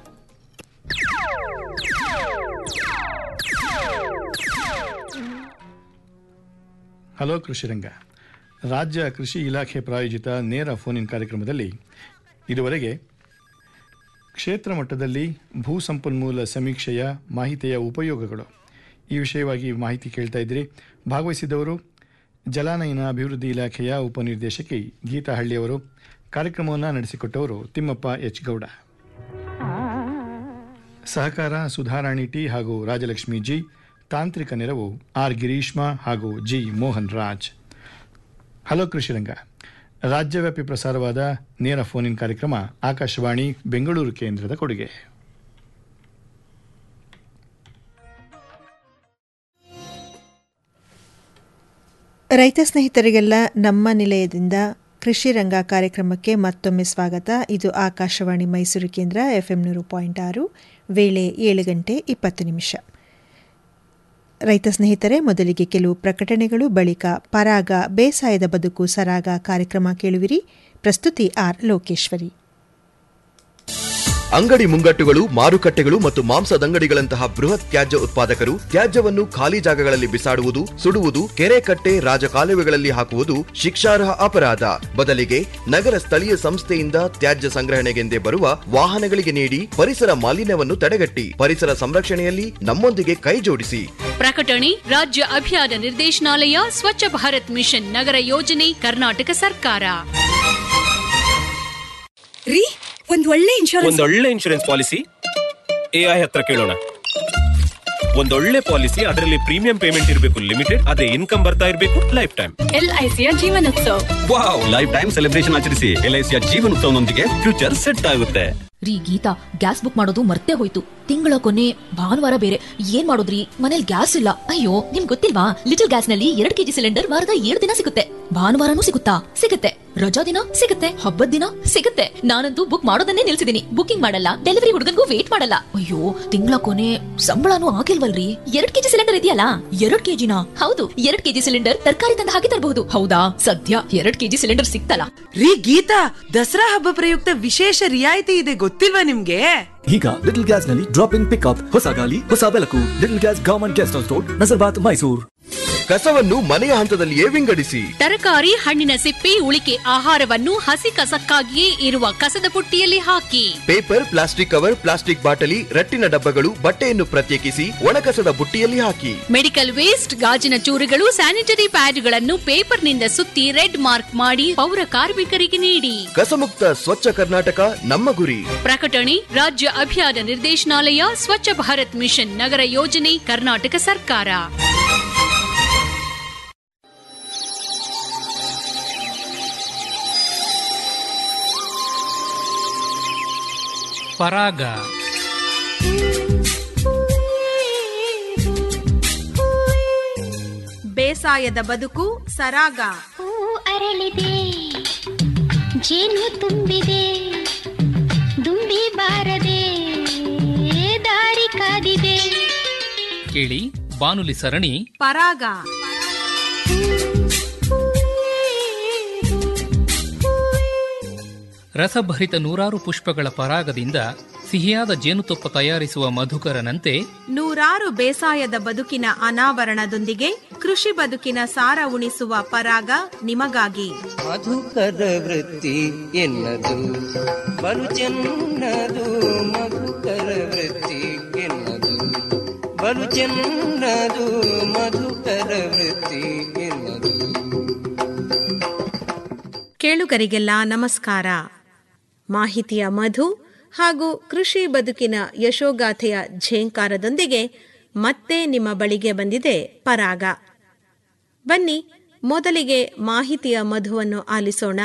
ಹಲೋ ಕೃಷಿರಂಗ ರಾಜ್ಯ ಕೃಷಿ ಇಲಾಖೆ ಪ್ರಾಯೋಜಿತ ನೇರ ಫೋನ್ ಇನ್ ಕಾರ್ಯಕ್ರಮದಲ್ಲಿ ಇದುವರೆಗೆ ಕ್ಷೇತ್ರ ಮಟ್ಟದಲ್ಲಿ ಭೂ ಸಂಪನ್ಮೂಲ ಸಮೀಕ್ಷೆಯ ಮಾಹಿತಿಯ ಉಪಯೋಗಗಳು ಈ ವಿಷಯವಾಗಿ ಮಾಹಿತಿ ಕೇಳ್ತಾ ಇದ್ರಿ ಭಾಗವಹಿಸಿದವರು ಜಲಾನಯನ ಅಭಿವೃದ್ಧಿ ಇಲಾಖೆಯ ಉಪನಿರ್ದೇಶಕಿ ಗೀತಾ ಹಳ್ಳಿಯವರು ಕಾರ್ಯಕ್ರಮವನ್ನು ನಡೆಸಿಕೊಟ್ಟವರು ತಿಮ್ಮಪ್ಪ ಎಚ್ ಗೌಡ ಸಹಕಾರ ಸುಧಾರಾಣಿ ಟಿ ಹಾಗೂ ರಾಜಲಕ್ಷ್ಮಿ ಜಿ ತಾಂತ್ರಿಕ ನೆರವು ಆರ್ ಗಿರೀಶ್ಮಾ ಹಾಗೂ ಜಿ ಮೋಹನ್ ರಾಜ್ ಹಲೋ ಕೃಷಿರಂಗ ರಾಜ್ಯವ್ಯಾಪಿ ಪ್ರಸಾರವಾದ ನೇರ ಫೋನ್ ಇನ್ ಕಾರ್ಯಕ್ರಮ ಆಕಾಶವಾಣಿ ಬೆಂಗಳೂರು ಕೇಂದ್ರದ ಕೊಡುಗೆ ರೈತ ಸ್ನೇಹಿತರಿಗೆಲ್ಲ ನಮ್ಮ ನಿಲಯದಿಂದ ಕೃಷಿ ರಂಗ ಕಾರ್ಯಕ್ರಮಕ್ಕೆ ಮತ್ತೊಮ್ಮೆ ಸ್ವಾಗತ ಇದು ಆಕಾಶವಾಣಿ ಮೈಸೂರು ಕೇಂದ್ರ ಎಫ್ಎಂ ನೂರು ಪಾಯಿಂಟ್ ಆರು ವೇಳೆ ಏಳು ಗಂಟೆ ಇಪ್ಪತ್ತು ನಿಮಿಷ ರೈತ ಸ್ನೇಹಿತರೆ ಮೊದಲಿಗೆ ಕೆಲವು ಪ್ರಕಟಣೆಗಳು ಬಳಿಕ ಪರಾಗ ಬೇಸಾಯದ ಬದುಕು ಸರಾಗ ಕಾರ್ಯಕ್ರಮ ಕೇಳುವಿರಿ ಪ್ರಸ್ತುತಿ ಆರ್ ಲೋಕೇಶ್ವರಿ ಅಂಗಡಿ ಮುಂಗಟ್ಟುಗಳು ಮಾರುಕಟ್ಟೆಗಳು ಮತ್ತು ಮಾಂಸದಂಗಡಿಗಳಂತಹ ಬೃಹತ್ ತ್ಯಾಜ್ಯ ಉತ್ಪಾದಕರು ತ್ಯಾಜ್ಯವನ್ನು ಖಾಲಿ ಜಾಗಗಳಲ್ಲಿ ಬಿಸಾಡುವುದು ಸುಡುವುದು ಕೆರೆ ಕಟ್ಟೆ ರಾಜಕಾಲುವೆಗಳಲ್ಲಿ ಹಾಕುವುದು ಶಿಕ್ಷಾರ್ಹ ಅಪರಾಧ ಬದಲಿಗೆ ನಗರ ಸ್ಥಳೀಯ ಸಂಸ್ಥೆಯಿಂದ ತ್ಯಾಜ್ಯ ಸಂಗ್ರಹಣೆಗೆಂದೇ ಬರುವ ವಾಹನಗಳಿಗೆ ನೀಡಿ ಪರಿಸರ ಮಾಲಿನ್ಯವನ್ನು ತಡೆಗಟ್ಟಿ ಪರಿಸರ ಸಂರಕ್ಷಣೆಯಲ್ಲಿ ನಮ್ಮೊಂದಿಗೆ ಕೈ ಜೋಡಿಸಿ ಪ್ರಕಟಣೆ ರಾಜ್ಯ ಅಭಿಯಾನ ನಿರ್ದೇಶನಾಲಯ ಸ್ವಚ್ಛ ಭಾರತ್ ಮಿಷನ್ ನಗರ ಯೋಜನೆ ಕರ್ನಾಟಕ ಸರ್ಕಾರ ರೀ ಒಂದ್ ಒಳ್ಳೆ ಇನ್ಶೂರೆನ್ಸ್ ಒಂದೊಳ್ಳೆ ಇನ್ಶೂರೆನ್ಸ್ ಪಾಲಿಸಿ ಎಐ ಹತ್ರ ಕೇಳೋಣ ಒಂದೊಳ್ಳೆ ಪಾಲಿಸಿ ಅದರಲ್ಲಿ ಪ್ರೀಮಿಯಂ ಪೇಮೆಂಟ್ ಇರಬೇಕು ಲಿಮಿಟೆಡ್ ಅದೇ ಇನ್ಕಮ್ ಬರ್ತಾ ಇರಬೇಕು ಲೈಫ್ ಟೈಮ್ ಎಲ್ಐಸಿಯ Jeevanotsav wow life time celebration ಆಚರಿಸಿ ಎಲ್ಐಸಿಯ ಜೀವನೋತ್ಸವನೊಂದಿಗೆ ಫ್ಯೂಚರ್ ಸೆಟ್ ಆಗುತ್ತೆ ರೀ ಗೀತಾ ಗ್ಯಾಸ್ ಬುಕ್ ಮಾಡೋದು ಮರ್ತೇ ಹೋಯ್ತು ತಿಂಗಳ ಕೊನೆ ಭಾನುವಾರ ಬೇರೆ ಏನ್ ಮಾಡೋದ್ರಿ ಮನೇಲಿ ಗ್ಯಾಸ್ ಇಲ್ಲ ಅಯ್ಯೋ ನಿಮ್ ಗೊತ್ತಿಲ್ವಾ ಲಿಟಲ್ ಗ್ಯಾಸ್ ನಲ್ಲಿ ಎರಡ್ ಕೆಜಿ ಸಿಲಿಂಡರ್ ವಾರದ ಏಳು ದಿನ ಸಿಗುತ್ತೆ ಭಾನುವಾರನೂ ಸಿಗುತ್ತಾ ಸಿಗುತ್ತೆ ರಜಾ ದಿನ ಸಿಗುತ್ತೆ ಹಬ್ಬದ ದಿನ ಸಿಗುತ್ತೆ ನಾನಂತೂ ಬುಕ್ ಮಾಡೋದನ್ನೇ ನಿಲ್ಸಿದೀನಿ ಬುಕಿಂಗ್ ಮಾಡಲ್ಲ ಡೆಲಿವರಿ ಹುಡುಗನ್ಗೂ ವೇಟ್ ಮಾಡಲ್ಲ ಅಯ್ಯೋ ತಿಂಗಳ ಕೊನೆ ಸಂಬಳನೂ ಆಗಿಲ್ವಲ್ರಿ ಎರಡ್ ಕೆಜಿ ಸಿಲಿಂಡರ್ ಇದೆಯಲ್ಲ ಎರಡ್ ಕೆಜಿನ ಹೌದು ಎರಡ್ ಕೆಜಿ ಸಿಲಿಂಡರ್ ತರಕಾರಿ ತಂದು ಹಾಕಿ ತರಬಹುದು ಹೌದಾ ಸದ್ಯ ಎರಡ್ ಕೆಜಿ ಸಿಲಿಂಡರ್ ಸಿಕ್ತಲ್ಲ ರೀ ಗೀತಾ ದಸರಾ ಹಬ್ಬ ಪ್ರಯುಕ್ತ ವಿಶೇಷ ರಿಯಾಯಿತಿ ಇದೆ ಗೊತ್ತಿಲ್ವಾ ನಿಮ್ಗೆ ಈಗ ಲಿಟಲ್ ಗ್ಯಾಸ್ ನಲ್ಲಿ ಡ್ರಾಪ್ ಇನ್ ಪಿಕ್ಅಪ್ ಹೊಸ ಗಾಲಿ ಹೊಸ ಬೆಳಕು little gas government guest house road Nazarbad Mysuru ಕಸವನ್ನು ಮನೆಯ ಹಂತದಲ್ಲಿಯೇ ವಿಂಗಡಿಸಿ ತರಕಾರಿ ಹಣ್ಣಿನ ಸಿಪ್ಪೆ ಉಳಿಕೆ ಆಹಾರವನ್ನು ಹಸಿ ಕಸಕ್ಕಾಗಿಯೇ ಇರುವ ಕಸದ ಪುಟ್ಟಿಯಲ್ಲಿ ಹಾಕಿ ಪೇಪರ್ ಪ್ಲಾಸ್ಟಿಕ್ ಕವರ್ ಪ್ಲಾಸ್ಟಿಕ್ ಬಾಟಲಿ ರಟ್ಟಿನ ಡಬ್ಬಗಳು ಬಟ್ಟೆಯನ್ನು ಪ್ರತ್ಯೇಕಿಸಿ ಒಣಕಸದ ಬುಟ್ಟಿಯಲ್ಲಿ ಹಾಕಿ ಮೆಡಿಕಲ್ ವೇಸ್ಟ್ ಗಾಜಿನ ಚೂರುಗಳು ಸ್ಯಾನಿಟರಿ ಪ್ಯಾಡ್ಗಳನ್ನು ಪೇಪರ್ನಿಂದ ಸುತ್ತಿ ರೆಡ್ ಮಾರ್ಕ್ ಮಾಡಿ ಪೌರ ಕಾರ್ಮಿಕರಿಗೆ ನೀಡಿ ಕಸಮುಕ್ತ ಸ್ವಚ್ಛ ಕರ್ನಾಟಕ ನಮ್ಮ ಗುರಿ ಪ್ರಕಟಣೆ ರಾಜ್ಯ ಅಭಿಯಾನ ನಿರ್ದೇಶನಾಲಯ ಸ್ವಚ್ಛ ಭಾರತ್ ಮಿಷನ್ ನಗರ ಯೋಜನೆ ಕರ್ನಾಟಕ ಸರ್ಕಾರ ಪರಾಗ ಬೇಸಾಯ ಬೇಸಾಯದ ಬದುಕು ಸರಾಗ ಅರಳಿದೆ ಜೇನು ತುಂಬಿದೆ ದುಂಬಿ ಬಾರದೆ ದಾರಿ ಕಾದಿದೆ ಕೇಳಿ ಬಾನುಲಿ ಸರಣಿ ಪರಾಗ ರಸಭರಿತ ನೂರಾರು ಪುಷ್ಪಗಳ ಪರಾಗದಿಂದ ಸಿಹಿಯಾದ ಜೇನುತುಪ್ಪ ತಯಾರಿಸುವ ಮಧುಕರನಂತೆ ನೂರಾರು ಬೇಸಾಯದ ಬದುಕಿನ ಅನಾವರಣದೊಂದಿಗೆ ಕೃಷಿ ಬದುಕಿನ ಸಾರ ಉಣಿಸುವ ಪರಾಗ ನಿಮಗಾಗಿ ಮಧುಕರ ವೃತ್ತಿ ಎನ್ನದು ಬಲು ಚೆನ್ನದು ಮಧುಕರ ವೃತ್ತಿ ಎನ್ನದು ಬಲು ಚೆನ್ನದು ಮಧುಕರ ವೃತ್ತಿ ಎನ್ನದು ಕೇಳುಗರಿಗೆಲ್ಲ ನಮಸ್ಕಾರ ಮಾಹಿತಿಯ ಮಧು ಹಾಗೂ ಕೃಷಿ ಬದುಕಿನ ಯಶೋಗಾಥೆಯ ಝೇಂಕಾರದೊಂದಿಗೆ ಮತ್ತೆ ನಿಮ್ಮ ಬಳಿಗೆ ಬಂದಿದೆ ಪರಾಗ ಬನ್ನಿ ಮೊದಲಿಗೆ ಮಾಹಿತಿಯ ಮಧುವನ್ನು ಆಲಿಸೋಣ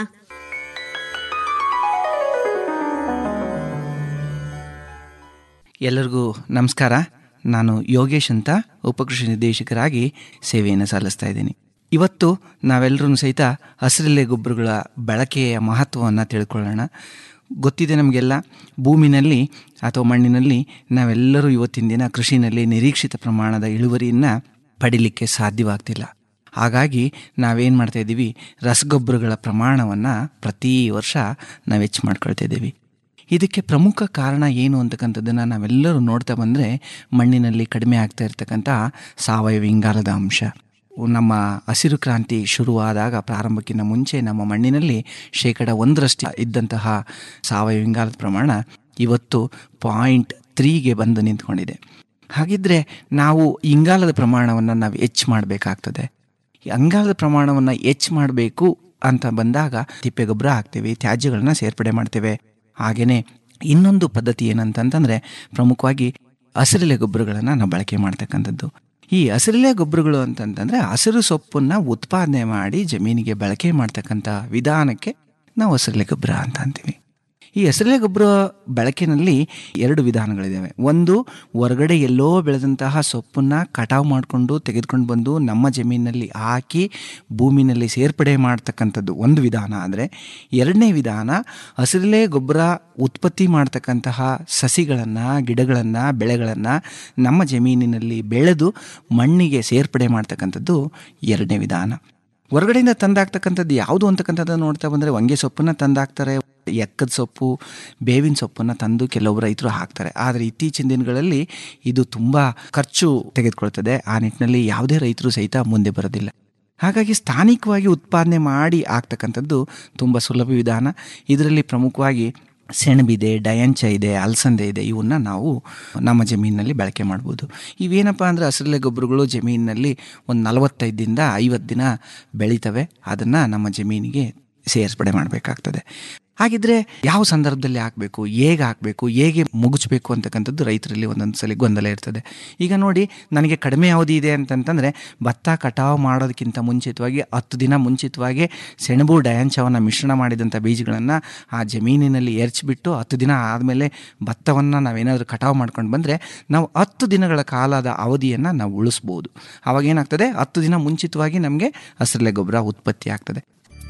ಎಲ್ಲರಿಗೂ ನಮಸ್ಕಾರ ನಾನು ಯೋಗೇಶ್ ಅಂತ ಉಪಕೃಷಿ ನಿರ್ದೇಶಕರಾಗಿ ಸೇವೆಯನ್ನು ಸಲ್ಲಿಸ್ತಾ ಇದ್ದೀನಿ ಇವತ್ತು ನಾವೆಲ್ಲರೂ ಸಹಿತ ಹಸಿರೆಲೆ ಗೊಬ್ಬರಗಳ ಬಳಕೆಯ ಮಹತ್ವವನ್ನು ತಿಳ್ಕೊಳ್ಳೋಣ ಗೊತ್ತಿದೆ ನಮಗೆಲ್ಲ ಭೂಮಿನಲ್ಲಿ ಅಥವಾ ಮಣ್ಣಿನಲ್ಲಿ ನಾವೆಲ್ಲರೂ ಇವತ್ತಿನ ದಿನ ಕೃಷಿನಲ್ಲಿ ನಿರೀಕ್ಷಿತ ಪ್ರಮಾಣದ ಇಳುವರಿಯನ್ನು ಪಡಿಲಿಕ್ಕೆ ಸಾಧ್ಯವಾಗ್ತಿಲ್ಲ ಹಾಗಾಗಿ ನಾವೇನು ಮಾಡ್ತಾ ಇದ್ದೀವಿ ರಸಗೊಬ್ಬರಗಳ ಪ್ರಮಾಣವನ್ನು ಪ್ರತಿ ವರ್ಷ ನಾವು ಹೆಚ್ಚು ಮಾಡ್ಕೊಳ್ತಾ ಇದ್ದೀವಿ ಇದಕ್ಕೆ ಪ್ರಮುಖ ಕಾರಣ ಏನು ಅಂತಕ್ಕಂಥದ್ದನ್ನು ನಾವೆಲ್ಲರೂ ನೋಡ್ತಾ ಬಂದರೆ ಮಣ್ಣಿನಲ್ಲಿ ಕಡಿಮೆ ಆಗ್ತಾ ಇರ್ತಕ್ಕಂಥ ಸಾವಯವ ಇಂಗಾಲದ ಅಂಶ ನಮ್ಮ ಹಸಿರು ಕ್ರಾಂತಿ ಶುರುವಾದಾಗ ಪ್ರಾರಂಭಕ್ಕಿಂತ ಮುಂಚೆ ನಮ್ಮ ಮಣ್ಣಿನಲ್ಲಿ ಶೇಕಡ ಒಂದರಷ್ಟು ಇದ್ದಂತಹ ಸಾವಯವ ಇಂಗಾಲದ ಪ್ರಮಾಣ ಇವತ್ತು ಪಾಯಿಂಟ್ ತ್ರೀಗೆ ಬಂದು ನಿಂತ್ಕೊಂಡಿದೆ ಹಾಗಿದ್ರೆ ನಾವು ಇಂಗಾಲದ ಪ್ರಮಾಣವನ್ನು ನಾವು ಹೆಚ್ಚು ಮಾಡಬೇಕಾಗ್ತದೆ ಅಂಗಾಲದ ಪ್ರಮಾಣವನ್ನು ಹೆಚ್ಚು ಮಾಡಬೇಕು ಅಂತ ಬಂದಾಗ ತಿಪ್ಪೆಗೊಬ್ಬರ ಹಾಕ್ತೀವಿ ತ್ಯಾಜ್ಯಗಳನ್ನ ಸೇರ್ಪಡೆ ಮಾಡ್ತೇವೆ ಹಾಗೆಯೇ ಇನ್ನೊಂದು ಪದ್ಧತಿ ಏನಂತಂತಂದರೆ ಪ್ರಮುಖವಾಗಿ ಹಸಿರೆಲೆ ಗೊಬ್ಬರಗಳನ್ನು ನಾವು ಬಳಕೆ ಮಾಡ್ತಕ್ಕಂಥದ್ದು ಈ ಹಸಿರೆಲೆ ಗೊಬ್ಬರಗಳು ಅಂತಂತಂದರೆ ಹಸಿರು ಸೊಪ್ಪನ್ನು ಉತ್ಪಾದನೆ ಮಾಡಿ ಜಮೀನಿಗೆ ಬಳಕೆ ಮಾಡ್ತಕ್ಕಂಥ ವಿಧಾನಕ್ಕೆ ನಾವು ಹಸಿರೆಲೆ ಗೊಬ್ಬರ ಅಂತ ಅಂತೀವಿ ಈ ಹಸಿರೆಲೆ ಗೊಬ್ಬರ ಬಳಕೆಯಲ್ಲಿ ಎರಡು ವಿಧಾನಗಳಿದ್ದಾವೆ ಒಂದು ಹೊರಗಡೆ ಎಲ್ಲೋ ಬೆಳೆದಂತಹ ಸೊಪ್ಪನ್ನು ಕಟಾವು ಮಾಡಿಕೊಂಡು ತೆಗೆದುಕೊಂಡು ಬಂದು ನಮ್ಮ ಜಮೀನಿನಲ್ಲಿ ಹಾಕಿ ಭೂಮಿನಲ್ಲಿ ಸೇರ್ಪಡೆ ಮಾಡ್ತಕ್ಕಂಥದ್ದು ಒಂದು ವಿಧಾನ ಆದರೆ ಎರಡನೇ ವಿಧಾನ ಹಸಿರೆಲೆ ಗೊಬ್ಬರ ಉತ್ಪತ್ತಿ ಮಾಡ್ತಕ್ಕಂತಹ ಸಸಿಗಳನ್ನು ಗಿಡಗಳನ್ನು ಬೆಳೆಗಳನ್ನು ನಮ್ಮ ಜಮೀನಿನಲ್ಲಿ ಬೆಳೆದು ಮಣ್ಣಿಗೆ ಸೇರ್ಪಡೆ ಮಾಡ್ತಕ್ಕಂಥದ್ದು ಎರಡನೇ ವಿಧಾನ ಹೊರಗಡೆಯಿಂದ ತಂದಾಕ್ತಕ್ಕಂಥದ್ದು ಯಾವುದು ಅಂತಕ್ಕಂಥದ್ದು ನೋಡ್ತಾ ಬಂದರೆ ಹೊಂಗೆ ಸೊಪ್ಪನ್ನು ತಂದಾಕ್ತಾರೆ ಎಕ್ಕದ ಸೊಪ್ಪು ಬೇವಿನ ಸೊಪ್ಪನ್ನು ತಂದು ಕೆಲವು ರೈತರು ಹಾಕ್ತಾರೆ ಆದರೆ ಇತ್ತೀಚಿನ ದಿನಗಳಲ್ಲಿ ಇದು ತುಂಬ ಖರ್ಚು ತೆಗೆದುಕೊಳ್ತದೆ ಆ ನಿಟ್ಟಿನಲ್ಲಿ ಯಾವುದೇ ರೈತರು ಸಹಿತ ಮುಂದೆ ಬರೋದಿಲ್ಲ ಹಾಗಾಗಿ ಸ್ಥಾನಿಕವಾಗಿ ಉತ್ಪಾದನೆ ಮಾಡಿ ಆಗ್ತಕ್ಕಂಥದ್ದು ತುಂಬ ಸುಲಭ ವಿಧಾನ ಇದರಲ್ಲಿ ಪ್ರಮುಖವಾಗಿ ಸೆಣಬಿದೆ ಡಯಂಚ ಇದೆ ಅಲಸಂದೆ ಇದೆ ಇವನ್ನ ನಾವು ನಮ್ಮ ಜಮೀನಿನಲ್ಲಿ ಬಳಕೆ ಮಾಡ್ಬೋದು ಇವೇನಪ್ಪ ಅಂದರೆ ಹಸಿರೆಲೆ ಗೊಬ್ಬರಗಳು ಜಮೀನಿನಲ್ಲಿ ಒಂದು ನಲವತ್ತೈದರಿಂದ ಐವತ್ತು ದಿನ ಬೆಳೀತವೆ ಅದನ್ನು ನಮ್ಮ ಜಮೀನಿಗೆ ಸೇರ್ಪಡೆ ಮಾಡಬೇಕಾಗ್ತದೆ ಹಾಗಿದ್ರೆ ಯಾವ ಸಂದರ್ಭದಲ್ಲಿ ಹಾಕಬೇಕು ಹೇಗೆ ಹಾಕಬೇಕು ಹೇಗೆ ಮುಗಿಸ್ಬೇಕು ಅಂತಕ್ಕಂಥದ್ದು ರೈತರಲ್ಲಿ ಒಂದೊಂದು ಸಲ ಗೊಂದಲ ಇರ್ತದೆ ಈಗ ನೋಡಿ ನನಗೆ ಕಡಿಮೆ ಅವಧಿ ಇದೆ ಅಂತಂತಂದರೆ ಭತ್ತ ಕಟಾವು ಮಾಡೋದಕ್ಕಿಂತ ಮುಂಚಿತವಾಗಿ ಹತ್ತು ದಿನ ಮುಂಚಿತವಾಗಿ ಸೆಣಬು ಡಯಾಂಚವನ್ನು ಮಿಶ್ರಣ ಮಾಡಿದಂಥ ಬೀಜಗಳನ್ನು ಆ ಜಮೀನಿನಲ್ಲಿ ಎರಚಿಬಿಟ್ಟು ಹತ್ತು ದಿನ ಆದಮೇಲೆ ಭತ್ತವನ್ನು ನಾವೇನಾದರೂ ಕಟಾವು ಮಾಡ್ಕೊಂಡು ಬಂದರೆ ನಾವು ಹತ್ತು ದಿನಗಳ ಕಾಲದ ಅವಧಿಯನ್ನು ನಾವು ಉಳಿಸ್ಬೋದು ಅವಾಗ ಏನಾಗ್ತದೆ ಹತ್ತು ದಿನ ಮುಂಚಿತವಾಗಿ ನಮಗೆ ಹಸಿರೆಲೆ ಗೊಬ್ಬರ ಉತ್ಪತ್ತಿ ಆಗ್ತದೆ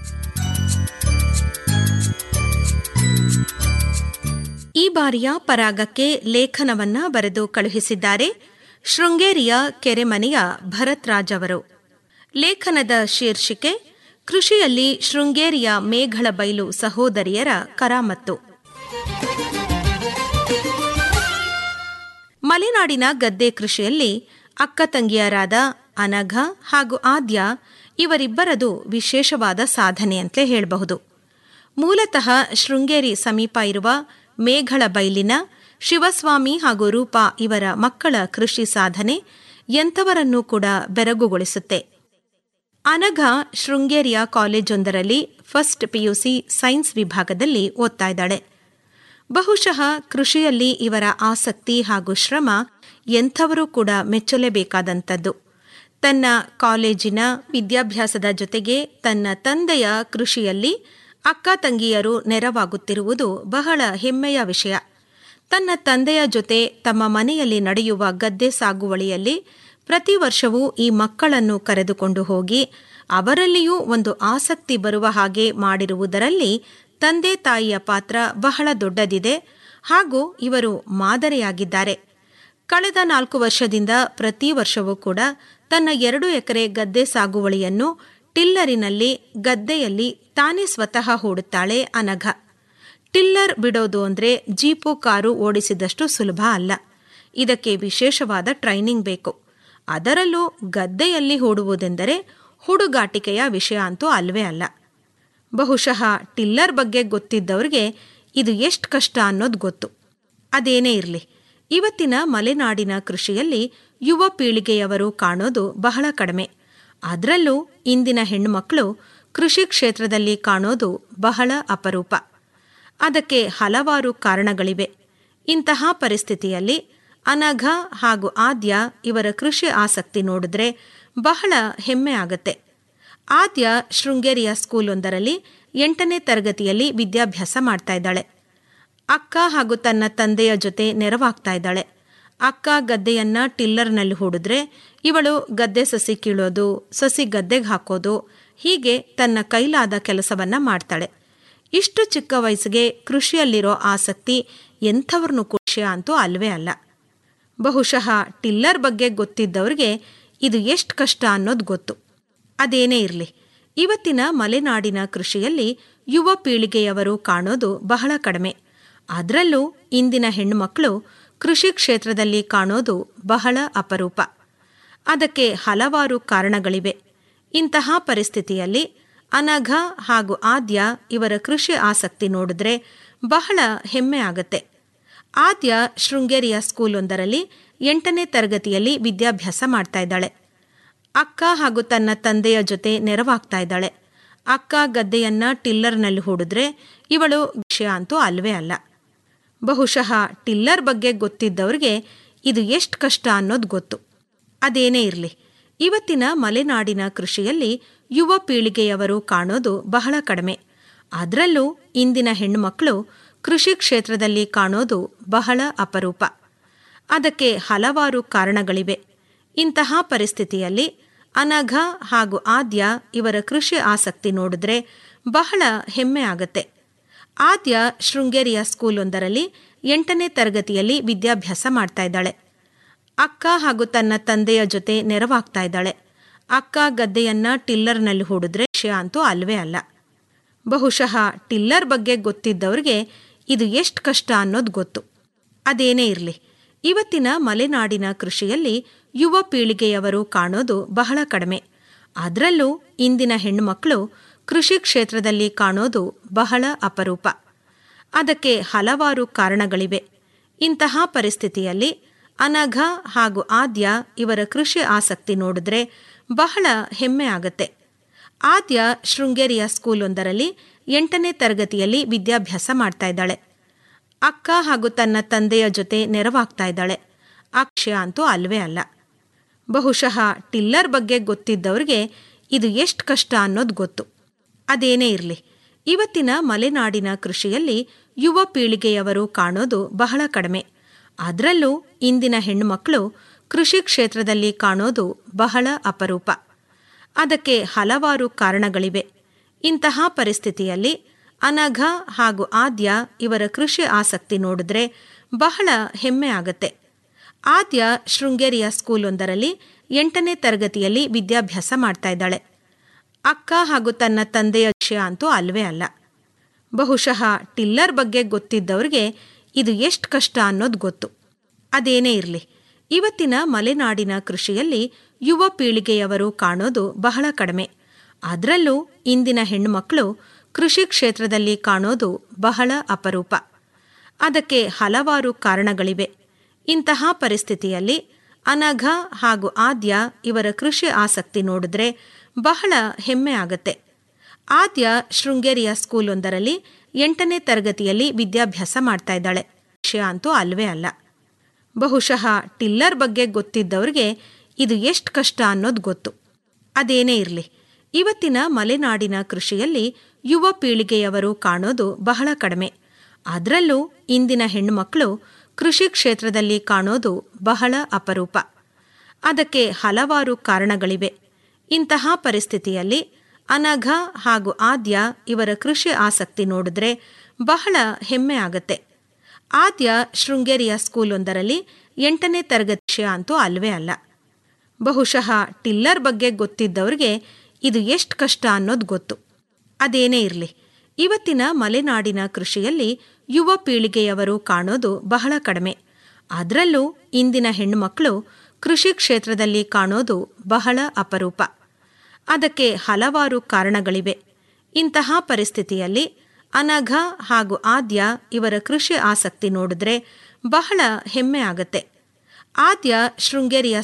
ಈ ಬಾರಿಯ ಪರಾಗಕ್ಕೆ ಲೇಖನವನ್ನ ಬರೆದು ಕಳುಹಿಸಿದ್ದಾರೆ ಶೃಂಗೇರಿಯ ಕೆರೆಮನೆಯ ಭರತ್ ರಾಜ್ ಅವರು ಲೇಖನದ ಶೀರ್ಷಿಕೆ ಕೃಷಿಯಲ್ಲಿ ಶೃಂಗೇರಿಯ ಮೇಘಳ ಬೈಲು ಸಹೋದರಿಯರ ಕರಾಮತ್ತು ಮಲೆನಾಡಿನ ಗದ್ದೆ ಕೃಷಿಯಲ್ಲಿ ಅಕ್ಕ ತಂಗಿಯರಾದ ಅನಘ ಹಾಗೂ ಆದ್ಯ ಇವರಿಬ್ಬರದು ವಿಶೇಷವಾದ ಸಾಧನೆ ಅಂತಲೇ ಹೇಳಬಹುದು ಮೂಲತಃ ಶೃಂಗೇರಿ ಸಮೀಪ ಇರುವ ಮೇಘಳ ಬೈಲಿನ ಶಿವಸ್ವಾಮಿ ಹಾಗೂ ರೂಪಾ ಇವರ ಮಕ್ಕಳ ಕೃಷಿ ಸಾಧನೆ ಎಂಥವರನ್ನೂ ಕೂಡ ಬೆರಗುಗೊಳಿಸುತ್ತೆ ಅನಘ ಶೃಂಗೇರಿಯ ಕಾಲೇಜೊಂದರಲ್ಲಿ ಫಸ್ಟ್ ಪಿಯುಸಿ ಸೈನ್ಸ್ ವಿಭಾಗದಲ್ಲಿ ಓದ್ತಾ ಇದ್ದಾಳೆ ಬಹುಶಃ ಕೃಷಿಯಲ್ಲಿ ಇವರ ಆಸಕ್ತಿ ಹಾಗೂ ಶ್ರಮ ಎಂಥವರೂ ಕೂಡ ಮೆಚ್ಚಲೇಬೇಕಾದಂಥದ್ದು ತನ್ನ ಕಾಲೇಜಿನ ವಿದ್ಯಾಭ್ಯಾಸದ ಜೊತೆಗೆ ತನ್ನ ತಂದೆಯ ಕೃಷಿಯಲ್ಲಿ ಅಕ್ಕ ತಂಗಿಯರು ನೆರವಾಗುತ್ತಿರುವುದು ಬಹಳ ಹೆಮ್ಮೆಯ ವಿಷಯ ತನ್ನ ತಂದೆಯ ಜೊತೆ ತಮ್ಮ ಮನೆಯಲ್ಲಿ ನಡೆಯುವ ಗದ್ದೆ ಸಾಗುವಳಿಯಲ್ಲಿ ಪ್ರತಿ ವರ್ಷವೂ ಈ ಮಕ್ಕಳನ್ನು ಕರೆದುಕೊಂಡು ಹೋಗಿ ಅವರಲ್ಲಿಯೂ ಒಂದು ಆಸಕ್ತಿ ಬರುವ ಹಾಗೆ ಮಾಡಿರುವುದರಲ್ಲಿ ತಂದೆ ತಾಯಿಯ ಪಾತ್ರ ಬಹಳ ದೊಡ್ಡದಿದೆ ಹಾಗೂ ಇವರು ಮಾದರಿಯಾಗಿದ್ದಾರೆ ಕಳೆದ ನಾಲ್ಕು ವರ್ಷದಿಂದ ಪ್ರತಿ ವರ್ಷವೂ ಕೂಡ ತನ್ನ ಎರಡು ಎಕರೆ ಗದ್ದೆ ಸಾಗುವಳಿಯನ್ನು ಟಿಲ್ಲರಿನಲ್ಲಿ ಗದ್ದೆಯಲ್ಲಿ ತಾನೇ ಸ್ವತಃ ಹೂಡುತ್ತಾಳೆ ಅನಘ ಟಿಲ್ಲರ್ ಬಿಡೋದು ಅಂದ್ರೆ ಜೀಪು ಕಾರು ಓಡಿಸಿದಷ್ಟು ಸುಲಭ ಅಲ್ಲ ಇದಕ್ಕೆ ವಿಶೇಷವಾದ ಟ್ರೈನಿಂಗ್ ಬೇಕು ಅದರಲ್ಲೂ ಗದ್ದೆಯಲ್ಲಿ ಹೂಡುವುದೆಂದರೆ ಹುಡುಗಾಟಿಕೆಯ ವಿಷಯ ಅಂತೂ ಅಲ್ವೇ ಅಲ್ಲ ಬಹುಶಃ ಟಿಲ್ಲರ್ ಬಗ್ಗೆ ಗೊತ್ತಿದ್ದವ್ರಿಗೆ ಇದು ಎಷ್ಟು ಕಷ್ಟ ಅನ್ನೋದು ಗೊತ್ತು ಅದೇನೇ ಇರಲಿ ಇವತ್ತಿನ ಮಲೆನಾಡಿನ ಕೃಷಿಯಲ್ಲಿ ಯುವ ಪೀಳಿಗೆಯವರು ಕಾಣೋದು ಬಹಳ ಕಡಿಮೆ ಅದರಲ್ಲೂ ಇಂದಿನ ಹೆಣ್ಣುಮಕ್ಕಳು ಕೃಷಿ ಕ್ಷೇತ್ರದಲ್ಲಿ ಕಾಣೋದು ಬಹಳ ಅಪರೂಪ ಅದಕ್ಕೆ ಹಲವಾರು ಕಾರಣಗಳಿವೆ ಇಂತಹ ಪರಿಸ್ಥಿತಿಯಲ್ಲಿ ಅನಘ ಹಾಗೂ ಆದ್ಯ ಇವರ ಕೃಷಿ ಆಸಕ್ತಿ ನೋಡಿದ್ರೆ ಬಹಳ ಹೆಮ್ಮೆ ಆಗತ್ತೆ ಆದ್ಯ ಶೃಂಗೇರಿಯ ಸ್ಕೂಲೊಂದರಲ್ಲಿ ಎಂಟನೇ ತರಗತಿಯಲ್ಲಿ ವಿದ್ಯಾಭ್ಯಾಸ ಮಾಡ್ತಾ ಇದ್ದಾಳೆ ಅಕ್ಕ ಹಾಗೂ ತನ್ನ ತಂದೆಯ ಜೊತೆ ನೆರವಾಗ್ತಾ ಇದ್ದಾಳೆ ಅಕ್ಕ ಗದ್ದೆಯನ್ನ ಟಿಲ್ಲರ್ನಲ್ಲಿ ಹೂಡಿದ್ರೆ ಇವಳು ಗದ್ದೆ ಸಸಿ ಕೀಳೋದು ಸಸಿ ಗದ್ದೆಗೆ ಹಾಕೋದು ಹೀಗೆ ತನ್ನ ಕೈಲಾದ ಕೆಲಸವನ್ನ ಮಾಡ್ತಾಳೆ ಇಷ್ಟು ಚಿಕ್ಕ ವಯಸ್ಸಿಗೆ ಕೃಷಿಯಲ್ಲಿರೋ ಆಸಕ್ತಿ ಎಂಥವ್ರನ್ನೂ ಖುಷಿಯ ಅಂತೂ ಅಲ್ವೇ ಅಲ್ಲ ಬಹುಶಃ ಟಿಲ್ಲರ್ ಬಗ್ಗೆ ಗೊತ್ತಿದ್ದವ್ರಿಗೆ ಇದು ಎಷ್ಟು ಕಷ್ಟ ಅನ್ನೋದು ಗೊತ್ತು ಅದೇನೇ ಇರಲಿ ಇವತ್ತಿನ ಮಲೆನಾಡಿನ ಕೃಷಿಯಲ್ಲಿ ಯುವ ಪೀಳಿಗೆಯವರು ಕಾಣೋದು ಬಹಳ ಕಡಿಮೆ ಅದರಲ್ಲೂ ಇಂದಿನ ಹೆಣ್ಣುಮಕ್ಕಳು ಕೃಷಿ ಕ್ಷೇತ್ರದಲ್ಲಿ ಕಾಣೋದು ಬಹಳ ಅಪರೂಪ ಅದಕ್ಕೆ ಹಲವಾರು ಕಾರಣಗಳಿವೆ ಇಂತಹ ಪರಿಸ್ಥಿತಿಯಲ್ಲಿ ಅನಘ ಹಾಗೂ ಆದ್ಯ ಇವರ ಕೃಷಿ ಆಸಕ್ತಿ ನೋಡಿದ್ರೆ ಬಹಳ ಹೆಮ್ಮೆ ಆಗತ್ತೆ ಆದ್ಯ ಶೃಂಗೇರಿಯ ಸ್ಕೂಲೊಂದರಲ್ಲಿ ಎಂಟನೇ ತರಗತಿಯಲ್ಲಿ ವಿದ್ಯಾಭ್ಯಾಸ ಮಾಡ್ತಾ ಇದ್ದಾಳೆ ಅಕ್ಕ ಹಾಗೂ ತನ್ನ ತಂದೆಯ ಜೊತೆ ನೆರವಾಗ್ತಾ ಇದ್ದಾಳೆ ಅಕ್ಕ ಗದ್ದೆಯನ್ನ ಟಿಲ್ಲರ್ನಲ್ಲಿ ಹೂಡಿದ್ರೆ ಇವಳು ವಿಷಯ ಅಂತೂ ಅಲ್ವೇ ಅಲ್ಲ ಬಹುಶಃ ಟಿಲ್ಲರ್ ಬಗ್ಗೆ ಗೊತ್ತಿದ್ದವ್ರಿಗೆ ಇದು ಎಷ್ಟು ಕಷ್ಟ ಅನ್ನೋದು ಗೊತ್ತು ಅದೇನೇ ಇರಲಿ ಇವತ್ತಿನ ಮಲೆನಾಡಿನ ಕೃಷಿಯಲ್ಲಿ ಯುವ ಪೀಳಿಗೆಯವರು ಕಾಣೋದು ಬಹಳ ಕಡಿಮೆ ಅದರಲ್ಲೂ ಇಂದಿನ ಹೆಣ್ಣುಮಕ್ಕಳು ಕೃಷಿ ಕ್ಷೇತ್ರದಲ್ಲಿ ಕಾಣೋದು ಬಹಳ ಅಪರೂಪ ಅದಕ್ಕೆ ಹಲವಾರು ಕಾರಣಗಳಿವೆ ಇಂತಹ ಪರಿಸ್ಥಿತಿಯಲ್ಲಿ ಅನಘ ಹಾಗೂ ಆದ್ಯ ಇವರ ಕೃಷಿ ಆಸಕ್ತಿ ನೋಡಿದ್ರೆ ಬಹಳ ಹೆಮ್ಮೆ ಆಗತ್ತೆ ಆದ್ಯ ಶೃಂಗೇರಿಯ ಸ್ಕೂಲೊಂದರಲ್ಲಿ ಎಂಟನೇ ತರಗತಿಯಲ್ಲಿ ವಿದ್ಯಾಭ್ಯಾಸ ಮಾಡ್ತಾ ಇದ್ದಾಳೆ ಅಕ್ಕ ಹಾಗೂ ತನ್ನ ತಂದೆಯ ಜೊತೆ ನೆರವಾಗ್ತಾ ಇದ್ದಾಳೆ ಅಕ್ಕ ಗದ್ದೆಯನ್ನ ಟಿಲ್ಲರ್ನಲ್ಲಿ ಹೂಡಿದ್ರೆ ವಿಷಯ ಅಂತೂ ಅಲ್ವೇ ಅಲ್ಲ ಬಹುಶಃ ಟಿಲ್ಲರ್ ಬಗ್ಗೆ ಗೊತ್ತಿದ್ದವ್ರಿಗೆ ಇದು ಎಷ್ಟು ಕಷ್ಟ ಅನ್ನೋದು ಗೊತ್ತು ಅದೇನೇ ಇರಲಿ ಇವತ್ತಿನ ಮಲೆನಾಡಿನ ಕೃಷಿಯಲ್ಲಿ ಯುವ ಪೀಳಿಗೆಯವರು ಕಾಣೋದು ಬಹಳ ಕಡಿಮೆ ಅದರಲ್ಲೂ ಇಂದಿನ ಹೆಣ್ಣುಮಕ್ಕಳು ಕೃಷಿ ಕ್ಷೇತ್ರದಲ್ಲಿ ಕಾಣೋದು ಬಹಳ ಅಪರೂಪ ಅದಕ್ಕೆ ಹಲವಾರು ಕಾರಣಗಳಿವೆ ಇಂತಹ ಪರಿಸ್ಥಿತಿಯಲ್ಲಿ ಅನಘ ಹಾಗೂ ಆದ್ಯ ಇವರ ಕೃಷಿ ಆಸಕ್ತಿ ನೋಡಿದ್ರೆ ಬಹಳ ಹೆಮ್ಮೆ ಆಗತ್ತೆ ಆದ್ಯ ಶೃಂಗೇರಿಯ ಸ್ಕೂಲೊಂದರಲ್ಲಿ ಎಂಟನೇ ತರಗತಿಯಲ್ಲಿ ವಿದ್ಯಾಭ್ಯಾಸ ಮಾಡ್ತಾ ಇದ್ದಾಳೆ ಅಕ್ಕ ಹಾಗೂ ತನ್ನ ತಂದೆಯ ಜೊತೆ ನೆರವಾಗ್ತಾ ಇದ್ದಾಳೆ ಅಕ್ಷಯ ಅಂತೂ ಅಲ್ವೇ ಅಲ್ಲ ಬಹುಶಃ ಟಿಲ್ಲರ್ ಬಗ್ಗೆ ಗೊತ್ತಿದ್ದವ್ರಿಗೆ ಇದು ಎಷ್ಟು ಕಷ್ಟ ಅನ್ನೋದು ಗೊತ್ತು ಅದೇನೇ ಇರಲಿ ಇವತ್ತಿನ ಮಲೆನಾಡಿನ ಕೃಷಿಯಲ್ಲಿ ಯುವ ಪೀಳಿಗೆಯವರು ಕಾಣೋದು ಬಹಳ ಕಡಿಮೆ ಅದರಲ್ಲೂ ಇಂದಿನ ಹೆಣ್ಣುಮಕ್ಕಳು ಕೃಷಿ ಕ್ಷೇತ್ರದಲ್ಲಿ ಕಾಣೋದು ಬಹಳ ಅಪರೂಪ ಅದಕ್ಕೆ ಹಲವಾರು ಕಾರಣಗಳಿವೆ ಇಂತಹ ಪರಿಸ್ಥಿತಿಯಲ್ಲಿ ಅನಘ ಹಾಗೂ ಆದ್ಯ ಇವರ ಕೃಷಿ ಆಸಕ್ತಿ ನೋಡಿದ್ರೆ ಬಹಳ ಹೆಮ್ಮೆ ಆಗತ್ತೆ ಆದ್ಯ ಶೃಂಗೇರಿಯ ಸ್ಕೂಲೊಂದರಲ್ಲಿ ಎಂಟನೇ ತರಗತಿಯಲ್ಲಿ ವಿದ್ಯಾಭ್ಯಾಸ ಮಾಡ್ತಾ ಇದ್ದಾಳೆ ಅಕ್ಕ ಹಾಗೂ ತನ್ನ ತಂದೆಯ ವಿಷಯ ಅಂತೂ ಅಲ್ವೇ ಅಲ್ಲ ಬಹುಶಃ ಟಿಲ್ಲರ್ ಬಗ್ಗೆ ಗೊತ್ತಿದ್ದವ್ರಿಗೆ ಇದು ಎಷ್ಟು ಕಷ್ಟ ಅನ್ನೋದು ಗೊತ್ತು ಅದೇನೇ ಇರಲಿ ಇವತ್ತಿನ ಮಲೆನಾಡಿನ ಕೃಷಿಯಲ್ಲಿ ಯುವ ಪೀಳಿಗೆಯವರು ಕಾಣೋದು ಬಹಳ ಕಡಿಮೆ ಅದರಲ್ಲೂ ಇಂದಿನ ಹೆಣ್ಣುಮಕ್ಕಳು ಕೃಷಿ ಕ್ಷೇತ್ರದಲ್ಲಿ ಕಾಣೋದು ಬಹಳ ಅಪರೂಪ ಅದಕ್ಕೆ ಹಲವಾರು ಕಾರಣಗಳಿವೆ ಇಂತಹ ಪರಿಸ್ಥಿತಿಯಲ್ಲಿ ಅನಘ ಹಾಗೂ ಆದ್ಯ ಇವರ ಕೃಷಿ ಆಸಕ್ತಿ ನೋಡಿದ್ರೆ ಬಹಳ ಹೆಮ್ಮೆ ಆಗತ್ತೆ ಆದ್ಯ ಶೃಂಗೇರಿಯ ಸ್ಕೂಲೊಂದರಲ್ಲಿ ಎಂಟನೇ ತರಗತಿಯಲ್ಲಿ ವಿದ್ಯಾಭ್ಯಾಸ ಮಾಡ್ತಾ ಇದ್ದಾಳೆ ವಿಷಯ ಅಂತೂ ಅಲ್ವೇ ಅಲ್ಲ ಬಹುಶಃ ಟಿಲ್ಲರ್ ಬಗ್ಗೆ ಗೊತ್ತಿದ್ದವ್ರಿಗೆ ಇದು ಎಷ್ಟು ಕಷ್ಟ ಅನ್ನೋದು ಗೊತ್ತು ಅದೇನೇ ಇರಲಿ ಇವತ್ತಿನ ಮಲೆನಾಡಿನ ಕೃಷಿಯಲ್ಲಿ ಯುವ ಪೀಳಿಗೆಯವರು ಕಾಣೋದು ಬಹಳ ಕಡಿಮೆ ಅದರಲ್ಲೂ ಇಂದಿನ ಹೆಣ್ಣುಮಕ್ಕಳು ಕೃಷಿ ಕ್ಷೇತ್ರದಲ್ಲಿ ಕಾಣೋದು ಬಹಳ ಅಪರೂಪ ಅದಕ್ಕೆ ಹಲವಾರು ಕಾರಣಗಳಿವೆ ಇಂತಹ ಪರಿಸ್ಥಿತಿಯಲ್ಲಿ ಅನಘ ಹಾಗೂ ಆದ್ಯ ಇವರ ಕೃಷಿ ಆಸಕ್ತಿ ನೋಡಿದ್ರೆ ಬಹಳ ಹೆಮ್ಮೆ ಆಗತ್ತೆ ಆದ್ಯ ಶೃಂಗೇರಿಯ ಸ್ಕೂಲೊಂದರಲ್ಲಿ ಎಂಟನೇ ತರಗತಿ ವಿಷಯ ಅಂತೂ ಅಲ್ವೇ ಅಲ್ಲ ಬಹುಶಃ ಟಿಲ್ಲರ್ ಬಗ್ಗೆ ಗೊತ್ತಿದ್ದವ್ರಿಗೆ ಇದು ಎಷ್ಟು ಕಷ್ಟ ಅನ್ನೋದು ಗೊತ್ತು ಅದೇನೇ ಇರಲಿ ಇವತ್ತಿನ ಮಲೆನಾಡಿನ ಕೃಷಿಯಲ್ಲಿ ಯುವ ಪೀಳಿಗೆಯವರು ಕಾಣೋದು ಬಹಳ ಕಡಿಮೆ ಅದರಲ್ಲೂ ಇಂದಿನ ಹೆಣ್ಣುಮಕ್ಕಳು ಕೃಷಿ ಕ್ಷೇತ್ರದಲ್ಲಿ ಕಾಣೋದು ಬಹಳ ಅಪರೂಪ ಅದಕ್ಕೆ ಹಲವಾರು ಕಾರಣಗಳಿವೆ ಇಂತಹ ಪರಿಸ್ಥಿತಿಯಲ್ಲಿ ಅನಘ ಹಾಗೂ ಆದ್ಯ ಇವರ ಕೃಷಿ ಆಸಕ್ತಿ ನೋಡಿದ್ರೆ ಬಹಳ ಹೆಮ್ಮೆ ಆಗತ್ತೆ ಆದ್ಯ ಶೃಂಗೇರಿಯ